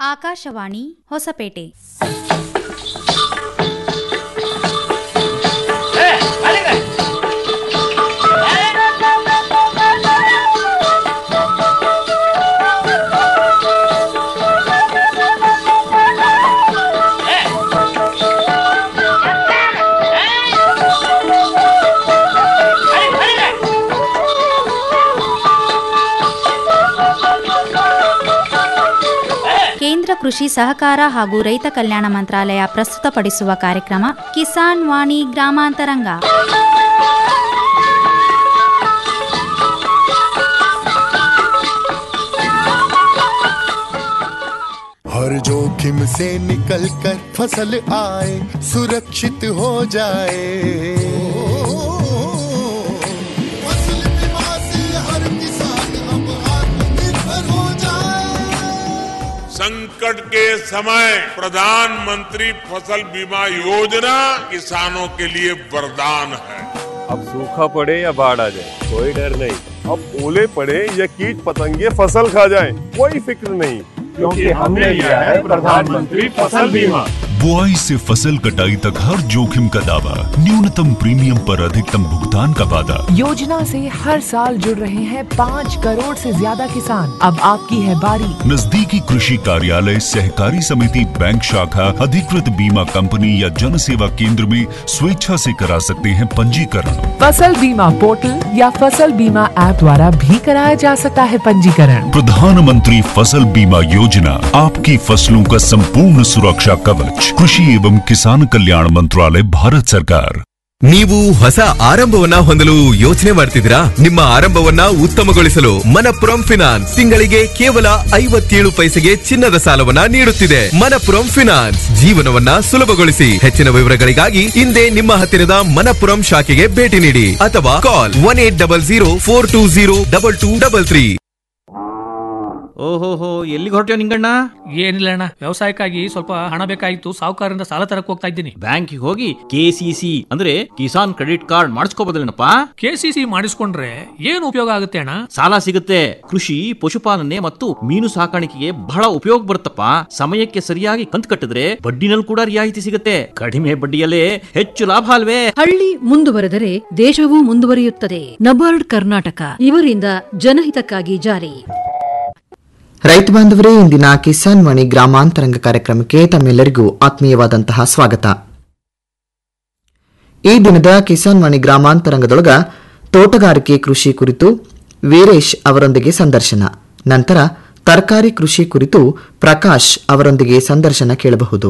ಆಕಾಶವಾಣಿ ಹೊಸಪೇಟೆ ಕೇಂದ್ರ ಕೃಷಿ ಸಹಕಾರ ಹಾಗೂ ರೈತ ಕಲ್ಯಾಣ ಮಂತ್ರಾಲಯ ಪ್ರಸ್ತುತಪಡಿಸುವ ಕಾರ್ಯಕ್ರಮ ಕಿಸಾನ್ ವಾಣಿ ಗ್ರಾಮಾಂತರಂಗ हर जोखिम से निकल कर फसल आए सुरक्षित हो जाए फसल बीमा से हर किसान अब आत्मनिर्भर हो जाए संकट के समय प्रधानमंत्री फसल बीमा योजना किसानों के लिए वरदान है अब सूखा पड़े या बाढ़ आ जाए कोई डर नहीं अब ओले पड़े या कीट पतंगे फसल खा जाए कोई फिक्र नहीं क्योंकि हमने लिया है प्रधानमंत्री फसल बीमा बुआई से फसल कटाई तक हर जोखिम का दावा न्यूनतम प्रीमियम पर अधिकतम भुगतान का वादा योजना से हर साल जुड़ रहे हैं पाँच करोड़ से ज्यादा किसान अब आपकी है बारी नजदीकी कृषि कार्यालय सहकारी समिति बैंक शाखा अधिकृत बीमा कंपनी या जन सेवा केंद्र में स्वेच्छा से करा सकते हैं पंजीकरण फसल बीमा पोर्टल या फसल बीमा ऐप द्वारा भी कराया जा सकता है पंजीकरण प्रधानमंत्री फसल बीमा योजना आपकी फसलों का संपूर्ण सुरक्षा कवच कृषि एवं किसान कल्याण मंत्रालय भारत सरकार ನೀವು ಹೊಸ ಆರಂಭವನ್ನ ಹೊಂದಲು ಯೋಚನೆ ಮಾಡ್ತಿದ್ದೀರಾ ನಿಮ್ಮ ಆರಂಭವನ್ನ ಉತ್ತಮಗೊಳಿಸಲು ಮನಪುರಂ ಫಿನಾನ್ಸ್ ತಿಂಗಳಿಗೆ ಕೇವಲ ಐವತ್ತೇಳು ಪೈಸೆಗೆ ಚಿನ್ನದ ಸಾಲವನ್ನ ನೀಡುತ್ತಿದೆ ಮನಪುರಂ ಫಿನಾನ್ಸ್ ಜೀವನವನ್ನ ಸುಲಭಗೊಳಿಸಿ ಹೆಚ್ಚಿನ ವಿವರಗಳಿಗಾಗಿ ಹಿಂದೆ ನಿಮ್ಮ ಹತ್ತಿರದ ಮನಪುರಂ ಶಾಖೆಗೆ ಭೇಟಿ ನೀಡಿ ಅಥವಾ call one eight double zero four two zero double two double three ಓಹೋಹೋ ಎಲ್ಲಿಗೆ ಹೊರಟ್ಯೋ ನಿಂಗಣ್ಣ ಏನಿಲ್ಲ ಅಣ್ಣ ವ್ಯವಸಾಯಕ್ಕಾಗಿ ಸ್ವಲ್ಪ ಹಣ ಬೇಕಾಗಿತ್ತು ಸಾಹುಕಾರರಿಂದ ಸಾಲ ತರಕ್ ಹೋಗ್ತಾ ಇದ್ದೀನಿ ಬ್ಯಾಂಕಿಗೆ ಹೋಗಿ ಕೆಸಿಸಿ ಅಂದ್ರೆ ಕಿಸಾನ್ ಕ್ರೆಡಿಟ್ ಕಾರ್ಡ್ ಮಾಡಿಸ್ಕೋಬೋದಲ್ಲೇನಪ್ಪ ಕೆಸಿಸಿ ಮಾಡಿಸ್ಕೊಂಡ್ರೆ ಏನು ಉಪಯೋಗ ಆಗುತ್ತೆ ಅಣ್ಣ ಸಾಲ ಸಿಗುತ್ತೆ ಕೃಷಿ ಪಶುಪಾಲನೆ ಮತ್ತು ಮೀನು ಸಾಕಾಣಿಕೆಗೆ ಬಹಳ ಉಪಯೋಗ ಬರುತ್ತಪ್ಪ ಸಮಯಕ್ಕೆ ಸರಿಯಾಗಿ ಕಂತು ಕಟ್ಟಿದ್ರೆ ಬಡ್ಡಿನಲ್ಲಿ ಕೂಡ ರಿಯಾಯಿತಿ ಸಿಗುತ್ತೆ ಕಡಿಮೆ ಬಡ್ಡಿಯಲ್ಲೇ ಹೆಚ್ಚು ಲಾಭ ಅಲ್ವೇ ಹಳ್ಳಿ ಮುಂದುವರೆದರೆ ದೇಶವೂ ಮುಂದುವರಿಯುತ್ತದೆ ನಬಾರ್ಡ್ ಕರ್ನಾಟಕ ಇವರಿಂದ ಜನಹಿತಕ್ಕಾಗಿ ಜಾರಿ ರೈತ ಬಾಂಧವರೇ ಇಂದಿನ ಕಿಸಾನ್ ವಾಣಿ ಗ್ರಾಮಾಂತರಂಗ ಕಾರ್ಯಕ್ರಮಕ್ಕೆ ತಮ್ಮೆಲ್ಲರಿಗೂ ಆತ್ಮೀಯವಾದಂತಹ ಸ್ವಾಗತ ಈ ದಿನದ ಕಿಸಾನ್ ವಾಣಿ ಗ್ರಾಮಾಂತರಂಗದೊಳಗ ತೋಟಗಾರಿಕೆ ಕೃಷಿ ಕುರಿತು ವೀರೇಶ್ ಅವರೊಂದಿಗೆ ಸಂದರ್ಶನ ನಂತರ ತರಕಾರಿ ಕೃಷಿ ಕುರಿತು ಪ್ರಕಾಶ್ ಅವರೊಂದಿಗೆ ಸಂದರ್ಶನ ಕೇಳಬಹುದು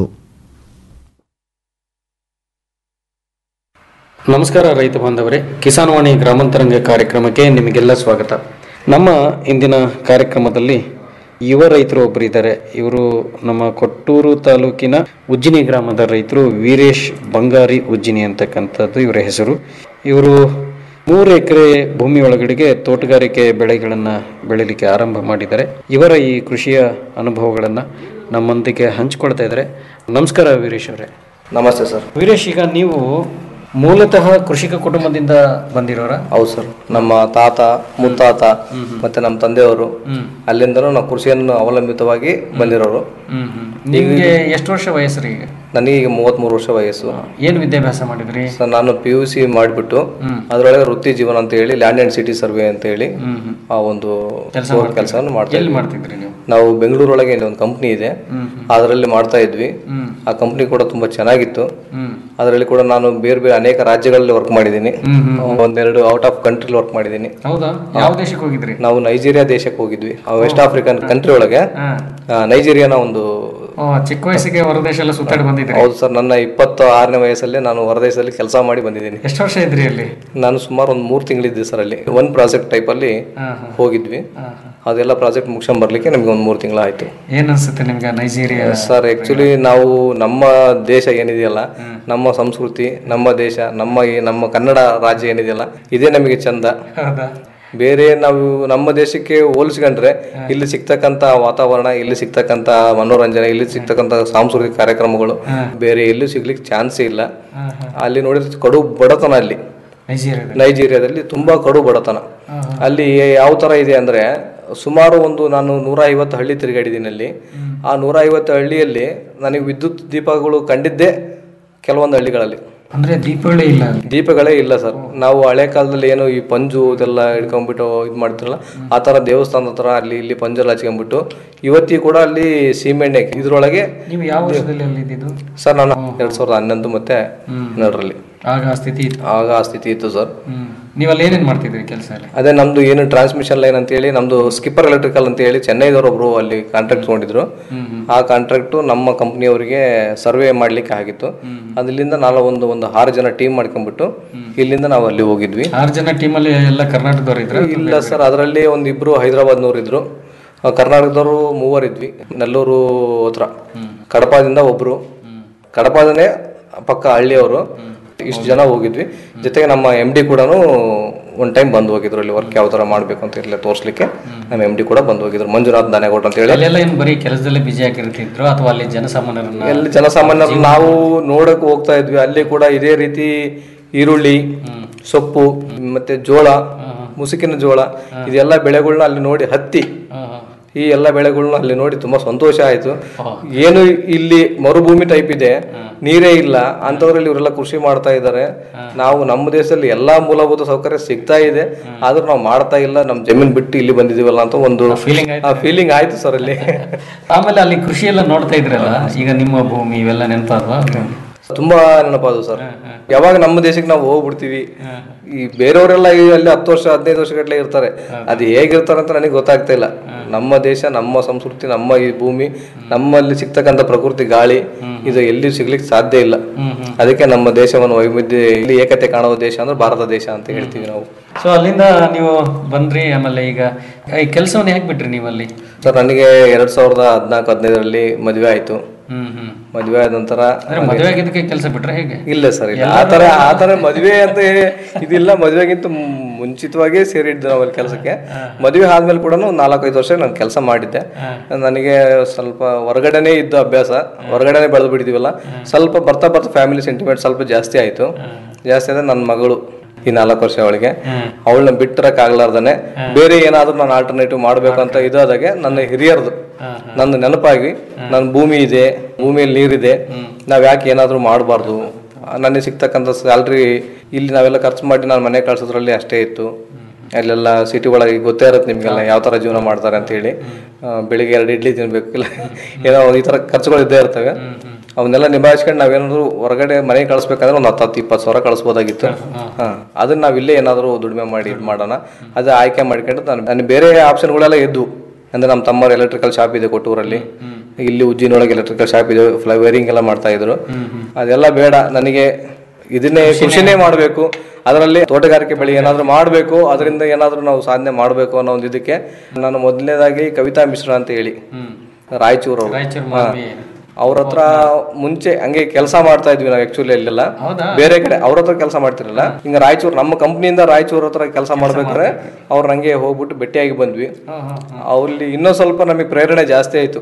ನಮಸ್ಕಾರ ರೈತ ಬಾಂಧವರೇ ಕಿಸಾನ್ ವಾಣಿ ಗ್ರಾಮಾಂತರಂಗ ಕಾರ್ಯಕ್ರಮಕ್ಕೆ ನಿಮಗೆಲ್ಲ ಸ್ವಾಗತ ನಮ್ಮ ಇಂದಿನ ಕಾರ್ಯಕ್ರಮದಲ್ಲಿ ಯುವ ರೈತರು ಒಬ್ಬರು ಇದ್ದಾರೆ ಇವರು ನಮ್ಮ ಕೊಟ್ಟೂರು ತಾಲೂಕಿನ ಉಜ್ಜಿನಿ ಗ್ರಾಮದ ರೈತರು ವೀರೇಶ್ ಬಂಗಾರಿ ಉಜ್ಜಿನಿ ಅಂತಕ್ಕಂಥದ್ದು ಇವರ ಹೆಸರು ಇವರು ಮೂರು ಎಕರೆ ಭೂಮಿ ಒಳಗಡೆಗೆ ತೋಟಗಾರಿಕೆ ಬೆಳೆಗಳನ್ನು ಬೆಳೀಲಿಕ್ಕೆ ಆರಂಭ ಮಾಡಿದ್ದಾರೆ ಇವರ ಈ ಕೃಷಿಯ ಅನುಭವಗಳನ್ನು ನಮ್ಮೊಂದಿಗೆ ಹಂಚಿಕೊಳ್ತಾ ಇದ್ದಾರೆ ನಮಸ್ಕಾರ ವೀರೇಶ್ ಅವರೇ ನಮಸ್ತೆ ಸರ್ ವೀರೇಶ್ ಈಗ ನೀವು ಮೂಲತಃ ಕೃಷಿಕ ಕುಟುಂಬದಿಂದ ಬಂದಿರೋರ ಹೌದು ಸರ್ ನಮ್ಮ ತಾತ ಮುತ್ತಾತ ಮತ್ತೆ ನಮ್ಮ ತಂದೆಯವರು ಅಲ್ಲಿಂದನೂ ನಾವು ಕೃಷಿಯನ್ನು ಅವಲಂಬಿತವಾಗಿ ಬಂದಿರೋರು ನಿಮ್ಗೆ ಎಷ್ಟು ವರ್ಷ ವಯಸ್ಸು ಈಗ ನನಗೆ ಈಗ ಮೂವತ್ಮೂರು ವರ್ಷ ವಯಸ್ಸು ಏನು ವಿದ್ಯಾಭ್ಯಾಸ ಮಾಡಿದ್ರಿ ಸರ್ ನಾನು ಪಿ ಯು ಸಿ ಮಾಡಿಬಿಟ್ಟು ಅದರೊಳಗೆ ವೃತ್ತಿ ಜೀವನ ಅಂತ ಹೇಳಿ ಲ್ಯಾಂಡ್ ಅಂಡ್ ಸಿಟಿ ಸರ್ವೆ ಅಂತ ಹೇಳಿ ಆ ಒಂದು ಕೆಲ್ಸ ಕೆಲಸವನ್ನು ಮಾಡ್ತಾ ಎಲ್ಲಿ ಇದ್ವಿ. ಮಾಡ್ತಿದ್ರಿ ನೀವು ನಾವು ಬೆಂಗಳೂರೊಳಗೆ ಇಲ್ಲಿ ಒಂದು ಕಂಪ್ನಿ ಇದೆ ಅದರಲ್ಲಿ ಮಾಡ್ತಾ ಇದ್ವಿ ಆ ಕಂಪ್ನಿ ಕೂಡ ತುಂಬಾ ಚೆನ್ನಾಗಿತ್ತು ಅದರಲ್ಲಿ ಕೂಡ ನಾನು ಬೇರೆ ಬೇರೆ ಅನೇಕ ರಾಜ್ಯಗಳಲ್ಲಿ ವರ್ಕ್ ಮಾಡಿದ್ದೀನಿ ಒಂದೆರಡು ಔಟ್ ಆಫ್ ಕಂಟ್ರಿ ವರ್ಕ್ ಮಾಡಿದ್ದೀನಿ ಹೌದಾ ಯಾವ ದೇಶಕ್ಕೆ ಹೋಗಿದ್ರಿ ನಾವು ನೈಜೀರಿಯಾ ದೇಶಕ್ಕೆ ಹೋಗಿದ್ವಿ ವೆಸ್ಟ್ ಆಫ್ರಿಕನ್ ಕಂಟ್ರಿ ಒಳಗೆ ಆ, ನೈಜೀರಿಯಾನ ಒಂದು ಓ, ಚಿಕ್ಕ ವಯಸ್ಸಿಗೆ ಹೊರದೇಶ ಎಲ್ಲ ಸುತ್ತಾಡಿ ಬಂದಿದ್ರಿ ಹೌದು ಸರ್ ನನ್ನ ಇಪ್ಪತ್ತ ಆರನೇ ವಯಸ್ಸಲ್ಲಿ ನಾನು ಹೊರದೇಶದಲ್ಲಿ ಕೆಲಸ ಮಾಡಿ ಬಂದಿದ್ದೀನಿ ಎಷ್ಟು ವರ್ಷ ಇದ್ರಿ ಅಲ್ಲಿ ನಾನು ಸುಮಾರು ಒಂದು ಮೂರು ತಿಂಗಳಿದ್ದೆ ಸರ್ ಅಲ್ಲಿ ಒನ್ ಪ್ರಾಜೆಕ್ಟ್ ಟೈಪ್ ಅಲ್ಲಿ ಹೋಗಿದ್ವಿ ಅದೆಲ್ಲ ಪ್ರಾಜೆಕ್ಟ್ ಮುಗಿಸ್ಕೊಂಡ್ ಬರ್ಲಿಕ್ಕೆ ನಮ್ಗೆ ಒಂದು ಮೂರು ತಿಂಗಳಾಯ್ತು ಏನ್ ಅನ್ಸುತ್ತೆ ನಿಮ್ಗೆ ನೈಜೀರಿಯಾ ಸರ್ ಆಕ್ಚುಲಿ ನಾವು ನಮ್ಮ ದೇಶ ಏನಿದೆಯಲ್ಲ ನಮ್ಮ ಸಂಸ್ಕೃತಿ ನಮ್ಮ ದೇಶ ನಮ್ಮ ಈ ನಮ್ಮ ಕನ್ನಡ ರಾಜ್ಯ ಏನಿದೆಯಲ್ಲ ಇದೇ ನಮಗೆ ಚಂದ ಹೌದಾ ಬೇರೆ ನಾವು ನಮ್ಮ ದೇಶಕ್ಕೆ ಹೋಲಿಸ್ಕೊಂಡ್ರೆ ಇಲ್ಲಿ ಸಿಗ್ತಕ್ಕಂತ ವಾತಾವರಣ ಇಲ್ಲಿ ಸಿಗ್ತಕ್ಕಂತ ಮನೋರಂಜನೆ ಇಲ್ಲಿ ಸಿಗ್ತಕ್ಕಂತ ಸಾಂಸ್ಕೃತಿಕ ಕಾರ್ಯಕ್ರಮಗಳು ಬೇರೆ ಎಲ್ಲೂ ಸಿಗ್ಲಿಕ್ಕೆ ಚಾನ್ಸೇ ಇಲ್ಲ ಅಲ್ಲಿ ನೋಡಿದ್ರೆ ಕಡು ಬಡತನ ಅಲ್ಲಿ ನೈಜೀರಿಯಾದಲ್ಲಿ ನೈಜೀರಿಯಾದಲ್ಲಿ ತುಂಬಾ ಕಡು ಬಡತನ ಅಲ್ಲಿ ಯಾವ ತರ ಇದೆ ಅಂದ್ರೆ ಸುಮಾರು ಒಂದು ನಾನು ನೂರ ಐವತ್ತು ಹಳ್ಳಿ ತಿರುಗಾಡಿದ್ದೀನಿ ಅಲ್ಲಿ ಆ ನೂರ ಐವತ್ತು ಹಳ್ಳಿಯಲ್ಲಿ ನನಗೆ ವಿದ್ಯುತ್ ದೀಪಗಳು ಕಂಡಿದ್ದೇ ಕೆಲವೊಂದು ಹಳ್ಳಿಗಳಲ್ಲಿ ಅಂದ್ರೆ ದೀಪಗಳೇ ಇಲ್ಲ ಅಲ್ಲಿ. ದೀಪಗಳೇ ಇಲ್ಲ ಸರ್ ನಾವು ಹಳೆ ಕಾಲದಲ್ಲಿ ಏನು ಈ ಪಂಜು ಇದೆಲ್ಲ ಹಿಡ್ಕೊಂಡ್ಬಿಟ್ಟು ಇದು ಮಾಡ್ತಿರಲ್ಲ ಆ ಥರ ದೇವಸ್ಥಾನದ ಹತ್ರ ಅಲ್ಲಿ ಇಲ್ಲಿ ಪಂಜೆಲ್ಲ ಹಚ್ಕೊಂಡ್ಬಿಟ್ಟು ಇವತ್ತಿಗೂ ಕೂಡ ಅಲ್ಲಿ ಸೀಮೆಣ್ಣೆ ಇದ್ರೊಳಗೆ ನೀವು ಯಾವ ವರ್ಷದಲ್ಲಿ ಅಲ್ಲಿ ಇದ್ದಿದ್ದು ಸರ್ ನಾನು ಎರಡ್ ಸಾವಿರದ ಹನ್ನೊಂದು ಮತ್ತೆ ಹನ್ನೆರಡರಲ್ಲಿ ಆಗ ಆ ಸ್ಥಿತಿ ಇತ್ತು ಆಗ ಆ ಸ್ಥಿತಿ ಇತ್ತು ಸರ್ ಹ್ಮ್ ನೀವು ಅಲ್ಲಿ ಏನೇನ್ ಮಾಡ್ತಿದ್ರಿ ಕೆಲಸ ಅಲ್ಲಿ ಅದೇ ನಮ್ದು ಏನು ಟ್ರಾನ್ಸ್ಮಿಷನ್ ಲೈನ್ ಅಂತ ಹೇಳಿ ನಮ್ದು ಸ್ಕಿಪ್ಪರ್ ಎಲೆಕ್ಟ್ರಿಕಲ್ ಅಂತ ಹೇಳಿ ಚೆನ್ನೈದವ್ರು ಒಬ್ರು ಅಲ್ಲಿ ಕಾಂಟ್ರಾಕ್ಟ್ ತಗೊಂಡಿದ್ರು ಆ ಕಾಂಟ್ರಾಕ್ಟ್ ನಮ್ಮ ಕಂಪ್ನಿಯವರಿಗೆ ಸರ್ವೆ ಮಾಡ್ಲಿಕ್ಕೆ ಆಗಿತ್ತು ಅದ್ರಿಂದ ನಾವು ಒಂದು ಒಂದು ಆರು ಜನ ಟೀಮ್ ಮಾಡ್ಕೊಂಡ್ಬಿಟ್ಟು ಇಲ್ಲಿಂದ ನಾವು ಅಲ್ಲಿ ಹೋಗಿದ್ವಿ ಆರು ಜನ ಟೀಮಲ್ಲಿ ಎಲ್ಲ ಕರ್ನಾಟಕದವ್ರು ಇದ್ರ ಇಲ್ಲ ಸರ್ ಅದರಲ್ಲಿ ಒಂದು ಇಬ್ರು ಹೈದರಾಬಾದ್ನವ್ರು ಇದ್ರು ಆ, ಕರ್ನಾಟಕದವರು ಮೂವರಿದ್ವಿ ನೆಲ್ಲೂರು ಹತ್ರ ಕಡಪದಿಂದ ಒಬ್ರು ಕಡಪದನೇ ಪಕ್ಕ ಹಳ್ಳಿಯವರು ಇಷ್ಟು ಜನ ಹೋಗಿದ್ವಿ ಜೊತೆಗೆ ನಮ್ಮ ಎಮ್ ಡಿ ಕೂಡ ಒಂದು ಟೈಮ್ ಬಂದು ಹೋಗಿದ್ರು ಅಲ್ಲಿ ವರ್ಕ್ ಯಾವ ಥರ ಮಾಡಬೇಕು ಅಂತ ಇರಲಿ ತೋರಿಸ್ಲಿಕ್ಕೆ ನಮ್ಮ ಎಮ್ ಡಿ ಕೂಡ ಬಂದು ಹೋಗಿದ್ರು ಮಂಜುನಾಥ್ ದಾನೇಗೌಡ ಅಂತ ಹೇಳಿ ಅಲ್ಲೆಲ್ಲ ಏನು ಬರೀ ಕೆಲಸದಲ್ಲೇ ಬಿಜಿ ಆಗಿರ್ತಿದ್ರು ಅಥವಾ ಅಲ್ಲಿ ಜನಸಾಮಾನ್ಯರನ್ನ ಎಲ್ಲಿ ಜನಸಾಮಾನ್ಯರು ನಾವು ನೋಡಕ್ ಹೋಗ್ತಾ ಇದ್ವಿ ಅಲ್ಲಿ ಕೂಡ ಇದೇ ರೀತಿ ಈರುಳ್ಳಿ ಸೊಪ್ಪು ಮತ್ತೆ ಜೋಳ ಮುಸುಕಿನ ಜೋಳ ಇದೆಲ್ಲ ಬೆಳೆಗಳನ್ನ ಅಲ್ಲಿ ನೋಡಿ ಹತ್ತಿ ಈ ಎಲ್ಲ ಬೆಳೆಗಳನ್ನ ಅಲ್ಲಿ ನೋಡಿ ತುಂಬಾ ಸಂತೋಷ ಆಯ್ತು ಏನು ಇಲ್ಲಿ ಮರುಭೂಮಿ ಟೈಪ್ ಇದೆ ನೀರೇ ಇಲ್ಲ ಅಂತದ್ರಲ್ಲಿ ಇವರೆಲ್ಲ ಕೃಷಿ ಮಾಡ್ತಾ ಇದ್ದಾರೆ ನಾವು ನಮ್ಮ ದೇಶದಲ್ಲಿ ಎಲ್ಲಾ ಮೂಲಭೂತ ಸೌಕರ್ಯ ಸಿಗ್ತಾ ಇದೆ ಆದ್ರೂ ನಾವು ಮಾಡ್ತಾ ಇಲ್ಲ ನಮ್ ಜಮೀನ್ ಬಿಟ್ಟು ಇಲ್ಲಿ ಬಂದಿದೀವಲ್ಲ ಅಂತ ಒಂದು feeling ಫೀಲಿಂಗ್ ಆಯ್ತು ಸರ್ ಅಲ್ಲಿ ಆಮೇಲೆ ಅಲ್ಲಿ ಕೃಷಿ ಎಲ್ಲ ನೋಡ್ತಾ ಇದ್ರಲ್ಲ ಈಗ ನಿಮ್ಮ ಭೂಮಿ ಇವೆಲ್ಲ ನೆನಪಾದ್ವಾ ತುಂಬಾ ನೆನಪಾದು ಸರ್ ಯಾವಾಗ ನಮ್ಮ ದೇಶಕ್ಕೆ ನಾವು ಹೋಗ್ಬಿಡ್ತೀವಿ ಈ ಬೇರೆಯವರೆಲ್ಲ ಈ ಅಲ್ಲಿ ಹತ್ತು ವರ್ಷ ಹದಿನೈದು ವರ್ಷ ಗಟ್ಟಲೆ ಇರ್ತಾರೆ ಅದು ಹೇಗಿರ್ತಾರೆ ಅಂತ ನನಗೆ ಗೊತ್ತಾಗ್ತಾ ಇಲ್ಲ ನಮ್ಮ ದೇಶ ನಮ್ಮ ಸಂಸ್ಕೃತಿ ನಮ್ಮ ಈ ಭೂಮಿ ನಮ್ಮಲ್ಲಿ ಸಿಗ್ತಕ್ಕಂಥ ಪ್ರಕೃತಿ ಗಾಳಿ ಇದು ಎಲ್ಲಿ ಸಿಗ್ಲಿಕ್ಕೆ ಸಾಧ್ಯ ಇಲ್ಲ ಅದಕ್ಕೆ ನಮ್ಮ ದೇಶವನ್ನು ವೈವಿಧ್ಯ ಇಲ್ಲಿ ಏಕತೆ ಕಾಣುವ ದೇಶ ಅಂದ್ರೆ ಭಾರತ ದೇಶ ಅಂತ ಹೇಳ್ತೀವಿ ನಾವು ಸೊ ಅಲ್ಲಿಂದ ನೀವು ಬಂದ್ರಿ ಆಮೇಲೆ ಈಗ ಈ ಕೆಲಸವನ್ನ ಹೇಗೆ ಬಿಟ್ರಿ ನೀವು ಅಲ್ಲಿ ಸರ್ ನನಗೆ ಎರಡ್ ಸಾವಿರದ ಹದಿನಾಲ್ಕು ಹದಿನೈದರಲ್ಲಿ ಮದುವೆ ಆಯ್ತು ಹ್ಮ್ ಹ್ಮ್ ಮದುವೆ ಆದ ನಂತರ ಅಂದ್ರೆ ಮದುವೆ ಆಗಿದ್ದಕ್ಕೆ ಕೆಲಸ ಬಿಟ್ರೆ ಹೇಗೆ ಇಲ್ಲ ಸರ್ ಇಲ್ಲ ಆ ತರ ಆ ತರ ಮದುವೆ ಅಂತ ಇದಿಲ್ಲ ಮದುವೆಗಿಂತ ಮುಂಚಿತವಾಗಿ ಸೇರಿದ್ದು ನಾವು ಅಲ್ಲಿ ಕೆಲಸಕ್ಕೆ ಮದುವೆ ಆದ್ಮೇಲೆ ಕೂಡ ಒಂದು ನಾಲ್ಕೈದು ವರ್ಷ ನಾನು ಕೆಲಸ ಮಾಡಿದ್ದೆ ನನಗೆ ಸ್ವಲ್ಪ ಹೊರಗಡೆನೆ ಇದ್ದು ಅಭ್ಯಾಸ ಹೊರಗಡೆನೆ ಬೆಳೆದು ಬಿಟ್ಟಿದೀವಲ್ಲ ಸ್ವಲ್ಪ ಬರ್ತಾ ಬರ್ತಾ ಫ್ಯಾಮಿಲಿ ಸೆಂಟಿಮೆಂಟ್ ಸ್ವಲ್ಪ ಜಾಸ್ತಿ ಆಯ್ತು ಜಾಸ್ತಿ ಆದ್ರೆ ನನ್ನ ಮಗಳು ಈ ನಾಲ್ಕು ವರ್ಷ ಅವಳಿಗೆ ಅವಳನ್ನ ಬಿಟ್ಟರಕ್ ಆಗ್ಲಾರ್ದನೆ ಬೇರೆ ಏನಾದ್ರೂ ನಾನು ಆಲ್ಟರ್ನೇಟಿವ್ ಮಾಡ್ಬೇಕು ಅಂತ ಇದಾದಾಗೆ ನನ್ನ ಹಿರಿಯರದು ನನ್ನ ನೆನಪಾಗಿ ನನ್ನ ಭೂಮಿ ಇದೆ ಭೂಮಿಯಲ್ಲಿ ನೀರಿದೆ ನಾವ್ ಯಾಕೆ ಏನಾದ್ರೂ ಮಾಡಬಾರ್ದು ನನಗೆ ಸಿಗ್ತಕ್ಕಂಥ ಸ್ಯಾಲ್ರಿ ಇಲ್ಲಿ ನಾವೆಲ್ಲ ಖರ್ಚು ಮಾಡಿ ನಾನು ಮನೆ ಕಳ್ಸೋದ್ರಲ್ಲಿ ಅಷ್ಟೇ ಇತ್ತು ಅಲ್ಲೆಲ್ಲ ಸಿಟಿ ಒಳಗೆ ಗೊತ್ತೇ ಇರುತ್ತೆ ನಿಮ್ಗೆಲ್ಲ ಯಾವ ತರ ಜೀವನ ಮಾಡ್ತಾರೆ ಅಂತ ಹೇಳಿ ಆ, ಬೆಳಿಗ್ಗೆ ಎರಡು ಇಡ್ಲಿ ತಿನ್ಬೇಕು ಇಲ್ಲ ಏನೋ ಈ ತರ ಖರ್ಚುಗಳು ಇದ್ದೇ ಇರ್ತವೆ ಅವನ್ನೆಲ್ಲ ನಿಭಾಯಿಸ್ಕೊಂಡು ನಾವೇನಾದ್ರು ಹೊರಗಡೆ ಮನೆಗೆ ಕಳಿಸ್ಬೇಕಂದ್ರೆ ಒಂದು ಹತ್ತು ಹತ್ತು ಇಪ್ಪತ್ತು ಸಾವಿರ ಕಳಿಸ್ಬೋದಾಗಿತ್ತು ಹಾ ಅದನ್ನ ನಾವು ಇಲ್ಲೇ ಏನಾದ್ರು ದುಡಿಮೆ ಮಾಡಿ ಇದು ಮಾಡೋಣ ಅದೇ ಆಯ್ಕೆ ಮಾಡ್ಕೊಂಡು ನಾನು ನನಗೆ ಬೇರೆ ಆಪ್ಷನ್ಗಳೆಲ್ಲ ಇದ್ವು ಅಂದ್ರೆ ನಮ್ಮ ತಮ್ಮವ್ರ ಎಲೆಕ್ಟ್ರಿಕಲ್ ಶಾಪ್ ಇದೆ ಕೊಟ್ಟೂರಲ್ಲಿ ಇಲ್ಲಿ ಉಜ್ಜಿನೊಳಗೆ ಎಲೆಕ್ಟ್ರಿಕಲ್ ಶಾಪ್ ಇದೆ ಫ್ಲೈವರಿಂಗ್ ಎಲ್ಲ ಮಾಡ್ತಾ ಇದ್ರು ಅದೆಲ್ಲ ಬೇಡ ನನಗೆ ಇದನ್ನೇ ಕೃಷಿನೇ ಮಾಡಬೇಕು ಅದರಲ್ಲಿ ತೋಟಗಾರಿಕೆ ಬೆಳೆ ಏನಾದ್ರು ಮಾಡಬೇಕು ಅದರಿಂದ ಏನಾದ್ರು ನಾವು ಸಾಧನೆ ಮಾಡಬೇಕು ಅನ್ನೋ ಒಂದು ಇದಕ್ಕೆ ನಾನು ಮೊದಲನೇದಾಗಿ ಕವಿತಾ ಮಿಶ್ರಾ ಅಂತ ಹೇಳಿ ರಾಯಚೂರು ಅವರು ರಾಯಚೂರು ಮಾನ್ವಿ. ಅವ್ರ ಹತ್ರ ಮುಂಚೆ ಹಂಗೆ ಕೆಲಸ ಮಾಡ್ತಾ ಇದ್ವಿ ನಾವು ಆಕ್ಚುಲಿ ಅಲ್ಲೆಲ್ಲ ಬೇರೆ ಕಡೆ ಅವ್ರ ಹತ್ರ ಕೆಲಸ ಮಾಡ್ತಿರಲ್ಲ ಹಿಂಗ ರಾಯಚೂರು ನಮ್ಮ ಕಂಪ್ನಿಯಿಂದ ರಾಯಚೂರ್ ಹತ್ರ ಕೆಲಸ ಮಾಡ್ಬೇಕಾದ್ರೆ ಅವ್ರ ಹಂಗೆ ಹೋಗ್ಬಿಟ್ಟು ಭೇಟಿಯಾಗಿ ಬಂದ್ವಿ ಅಲ್ಲಿ ಇನ್ನೂ ಸ್ವಲ್ಪ ನಮಗೆ ಪ್ರೇರಣೆ ಜಾಸ್ತಿ ಆಯ್ತು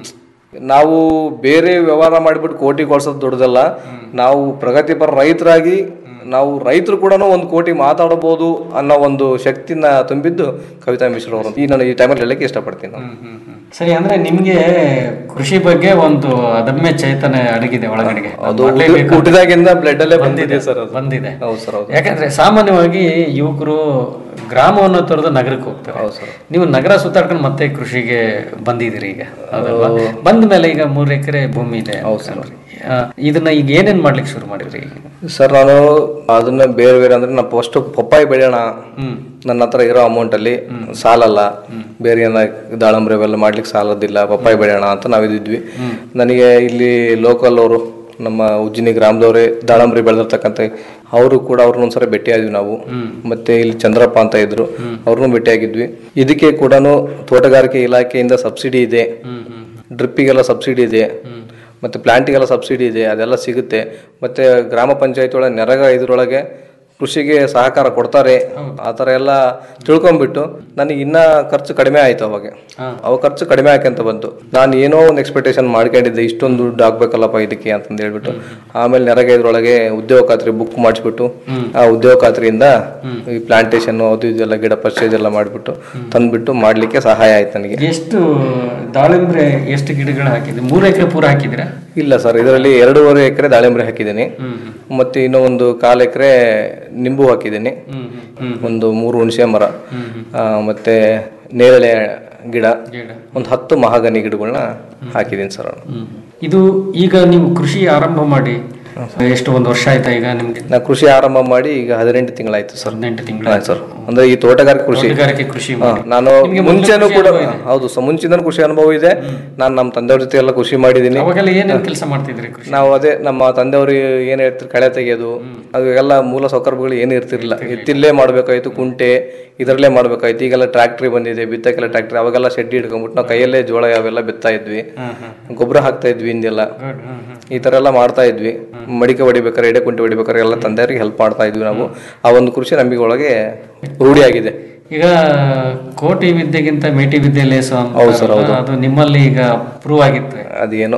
ನಾವು ಬೇರೆ ವ್ಯವಹಾರ ಮಾಡಿಬಿಟ್ಟು ಕೋಟಿ ಕೊಡ್ಸೋದು ದೊಡ್ಡದಲ್ಲ ನಾವು ಪ್ರಗತಿಪರ ರೈತರಾಗಿ ನಾವು ರೈತರು ಕೂಡ ಒಂದು ಕೋಟಿ ಮಾತಾಡಬಹುದು ಅನ್ನೋ ಒಂದು ಶಕ್ತಿನ ತುಂಬಿದ್ದು ಕವಿತಾ ಮಿಶ್ರಾ ಅವರು ಈ ನಾನು ಈ ಟೈಮಲ್ಲಿ ಹೇಳಕ್ಕೆ ಇಷ್ಟಪಡ್ತೀನಿ ನಾನು ಸರಿ ಅಂದ್ರೆ ನಿಮ್ಗೆ ಕೃಷಿ ಬಗ್ಗೆ ಒಂದು ಅದಮ್ಯ ಚೈತನ್ಯ ಅಡಗಿದೆ ಒಳಗಡೆಗೆ ಅದು ಮಾಡ್ಲೇಬೇಕು ಅಂತ ಹುಟ್ಟಿದಾಗಿಂದ ಬ್ಲಡ್ ಅಲ್ಲೇ ಬಂದಿದೆ ಸರ್ ಅದು ಬಂದಿದೆ ಹೌದು ಸರ್ ಹೌದು ಯಾಕಂದ್ರೆ ಸಾಮಾನ್ಯವಾಗಿ ಯುವಕರು ಗ್ರಾಮವನ್ನು ತೊರೆದು ನಗರಕ್ಕೆ ಹೋಗ್ತಾರೆ ನೀವು ನಗರ ಸುತ್ತಾಡ್ಕೊಂಡು ಮತ್ತೆ ಕೃಷಿಗೆ ಬಂದಿದ್ದೀರಿ ಈಗ ಹೌದಲ್ವಾ ಬಂದ ಮೇಲೆ ಈಗ ಮೂರ್ ಎಕರೆ ಭೂಮಿ ಇದೆ ಅನ್ಕೊಂಡ್ರಿ. ಆ, ಇದನ್ನ ಈಗ ಏನೇನ್ ಮಾಡ್ಲಿಕ್ಕೆ ಶುರು ಮಾಡಿದ್ರಿ ಈಗ ಸರ್ ನಾನು ಅದನ್ನ ಬೇರೆ ಬೇರೆ ಅಂದ್ರೆ ನಾನು ಫಸ್ಟ್ ಪಪ್ಪಾಯಿ ಬೆಳೆಯೋಣ ನನ್ನ ಹತ್ರ ಇರೋ ಅಮೌಂಟ್ ಅಲ್ಲಿ ಸಾಲಲ್ಲ ಬೇರೆ ಏನ ದಾಳಂಬ್ರಿ ಅವೆಲ್ಲ ಮಾಡ್ಲಿಕ್ಕೆ ಸಾಲದಿಲ್ಲ ಪಪ್ಪಾಯಿ ಬೆಳೆಯೋಣ ಅಂತ ನಾವಿದ್ವಿ ನನಗೆ ಇಲ್ಲಿ ಲೋಕಲ್ ಅವರು ನಮ್ಮ ಉಜ್ಜಿನಿ ಗ್ರಾಮದವರೇ ದಾಳಂಬ್ರಿ ಬೆಳೆದಿರ್ತಕ್ಕಂಥ ಅವರು ಕೂಡ ಅವ್ರನ್ನ ಒಂದ್ಸರಿ ಭೇಟಿಯಾದ್ವಿ ನಾವು ಮತ್ತೆ ಇಲ್ಲಿ ಚಂದ್ರಪ್ಪ ಅಂತ ಇದ್ರು ಅವ್ರನ್ನೂ ಭೇಟಿಯಾಗಿದ್ವಿ ಇದಕ್ಕೆ ಕೂಡ ತೋಟಗಾರಿಕೆ ಇಲಾಖೆಯಿಂದ ಸಬ್ಸಿಡಿ ಇದೆ ಡ್ರಿಪ್ಪಿಗೆಲ್ಲ ಸಬ್ಸಿಡಿ ಇದೆ ಮತ್ತೆ ಪ್ಲಾಂಟಿಗೆಲ್ಲ ಸಬ್ಸಿಡಿ ಇದೆ ಅದೆಲ್ಲ ಸಿಗುತ್ತೆ ಮತ್ತೆ ಗ್ರಾಮ ಪಂಚಾಯತ್ ಒಳಗೆ ನೆರಗ ಇದ್ರೊಳಗೆ ಕೃಷಿಗೆ ಸಹಕಾರ ಕೊಡ್ತಾರೆ ಆ ಥರ ಎಲ್ಲ ತಿಳ್ಕೊಂಡ್ಬಿಟ್ಟು ನನಗೆ ಇನ್ನ ಖರ್ಚು ಕಡಿಮೆ ಆಯ್ತು ಅವಾಗ ಅವಾಗ ಖರ್ಚು ಕಡಿಮೆ ಆಯ್ಕಂತ ಬಂತು ನಾನು ಏನೋ ಒಂದು ಎಕ್ಸ್ಪೆಕ್ಟೇಷನ್ ಮಾಡ್ಕೊಂಡಿದ್ದೆ ಇಷ್ಟೊಂದು ದುಡ್ಡು ಆಗ್ಬೇಕಲ್ಲಪ್ಪ ಇದಕ್ಕೆ ಅಂತಂದು ಹೇಳ್ಬಿಟ್ಟು ಆಮೇಲೆ ನೆರಗೈದ್ರೊಳಗೆ ಉದ್ಯೋಗ ಖಾತ್ರಿ ಬುಕ್ ಮಾಡಿಸ್ಬಿಟ್ಟು ಆ ಉದ್ಯೋಗ ಖಾತ್ರಿಯಿಂದ ಈ ಪ್ಲಾಂಟೇಶನ್ ಅದು ಇದೆಲ್ಲ ಗಿಡ ಪರ್ಚೇಸ್ ಎಲ್ಲ ಮಾಡಿಬಿಟ್ಟು ತಂದ್ಬಿಟ್ಟು ಮಾಡ್ಲಿಕ್ಕೆ ಸಹಾಯ ಆಯ್ತು ನನಗೆ ಎಷ್ಟು ದಾಳಿಂಬ್ರೆ ಎಷ್ಟು ಗಿಡಗಳು ಹಾಕಿದ್ರಿ ಮೂರು ಎಕರೆ ಪೂರ ಹಾಕಿದ್ರಾ ಇಲ್ಲ ಸರ್ ಇದರಲ್ಲಿ ಎರಡೂವರೆ ಎಕರೆ ದಾಳಿಂಬರೆ ಹಾಕಿದ್ದೀನಿ ಮತ್ತೆ ಇನ್ನೂ ಒಂದು ಕಾಲು ಎಕರೆ ನಿಂಬು ಹಾಕಿದ್ದೀನಿ ಒಂದು ಮೂರು ಹುಣಸೆ ಮರ ಆ, ಮತ್ತೆ ನೇರಳೆ ಗಿಡ ಒಂದು ಹತ್ತು ಮಹಾಗನಿ ಗಿಡಗಳನ್ನ ಹಾಕಿದ್ದೀನಿ ಸರ್ ನಾನು ಇದು ಈಗ ನೀವು ಕೃಷಿ ಆರಂಭ ಮಾಡಿ ಎಷ್ಟು ಒಂದು ವರ್ಷ ಆಯ್ತಾ ಈಗ ನಿಮ್ಗೆ ನಾ ಕೃಷಿ ಆರಂಭ ಮಾಡಿ ಈಗ ಹದಿನೆಂಟು ತಿಂಗಳಾಯ್ತು ಸರ್ ಹದಿನೆಂಟು ತಿಂಗಳು ಹಾ, ಸರ್ ಅಂದ್ರೆ ಈ ತೋಟಗಾರಿಕೆ ಕೃಷಿ ತೋಟಗಾರಿಕೆ ಕೃಷಿ ಹಾ, ಮಾಡಿ. ನಾನು ನಿಮ್ಗೆ ಮೊದ್ಲು ಮುಂಚೆನೂ ಕೃಷಿ ಕೂಡ ಅನುಭವ ಇದೆ? ಹೌದು ಸರ್ ಮುಂಚಿನ ಕೃಷಿ ಅನುಭವ ಇದೆ ನಾನು ನಮ್ಮ ತಂದೆಯವ್ರ ಜೊತೆ ಎಲ್ಲ ಕೃಷಿ ಮಾಡಿದ್ದೀನಿ ಅವಾಗೆಲ್ಲ ಏನೇನು ಕೆಲಸ ಮಾಡ್ತಿದ್ರಿ ಕೃಷಿ ನಾವು ಅದೇ ನಮ್ಮ ತಂದೆಯವರು ಏನ್ ಹೇಳ್ತಾರೆ ಕಳೆ ತೆಗೆಯೋದು ಅದು ಎಲ್ಲ ಮೂಲ ಸೌಕರ್ಯಗಳು ಏನು ಇರ್ತಿರ್ಲಿಲ್ಲ ಎತ್ತಿಲ್ಲೇ ಮಾಡ್ಬೇಕಾಯ್ತು ಕುಂಟೆ ಇದರಲ್ಲೇ ಮಾಡ್ಬೇಕಾಯ್ತು ಈಗೆಲ್ಲ ಟ್ರ್ಯಾಕ್ಟ್ರಿ ಬಂದಿದೆ ಬಿತ್ತಕ್ಕೆಲ್ಲ ಟ್ರ್ಯಾಕ್ಟ್ರಿ ಅವಾಗೆಲ್ಲ ಶೆಡ್ ಹಿಡ್ಕೊಂಡ್ಬಿಟ್ಟು ನಾವು ಕೈಯಲ್ಲೇ ಜೋಳ ಅವೆಲ್ಲ ಬಿತ್ತಾ ಇದ್ವಿ ಗೊಬ್ಬರ ಹಾಕ್ತಾ ಇದ್ವಿ ಹಿಂದೆಲ್ಲ ಈ ತರ ಎಲ್ಲ ಮಾಡ್ತಾ ಇದ್ವಿ ಮಡಿಕೆ ಹೊಡಿಬೇಕಾರೆ ಎಡೆ ಕುಂಟೆ ಹೊಡಿಬೇಕಾರೆ ಎಲ್ಲ ತಂದೆಯವ್ರಿಗೆ ಹೆಲ್ಪ್ ಮಾಡ್ತಾ ಇದ್ವಿ ನಾವು ಆ ಒಂದು ಕೃಷಿ ನಮಗೆ ಒಳಗೆ ರೂಢಿಯಾಗಿದೆ ಈಗ ಕೋಟಿ ವಿದ್ಯೆಗಿಂತ ಮೇಟಿ ವಿದ್ಯೆ ಲೇಸು ಅಂತ ಹೌದು ಸರ್, ಹೌದು. ಅದು ನಿಮ್ಮಲ್ಲಿ ಈಗ ಪ್ರೂವ್ ಆಗಿತ್ತು ಅದೇನೋ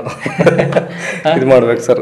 ಇದು ಮಾಡ್ಬೇಕು ಸರ್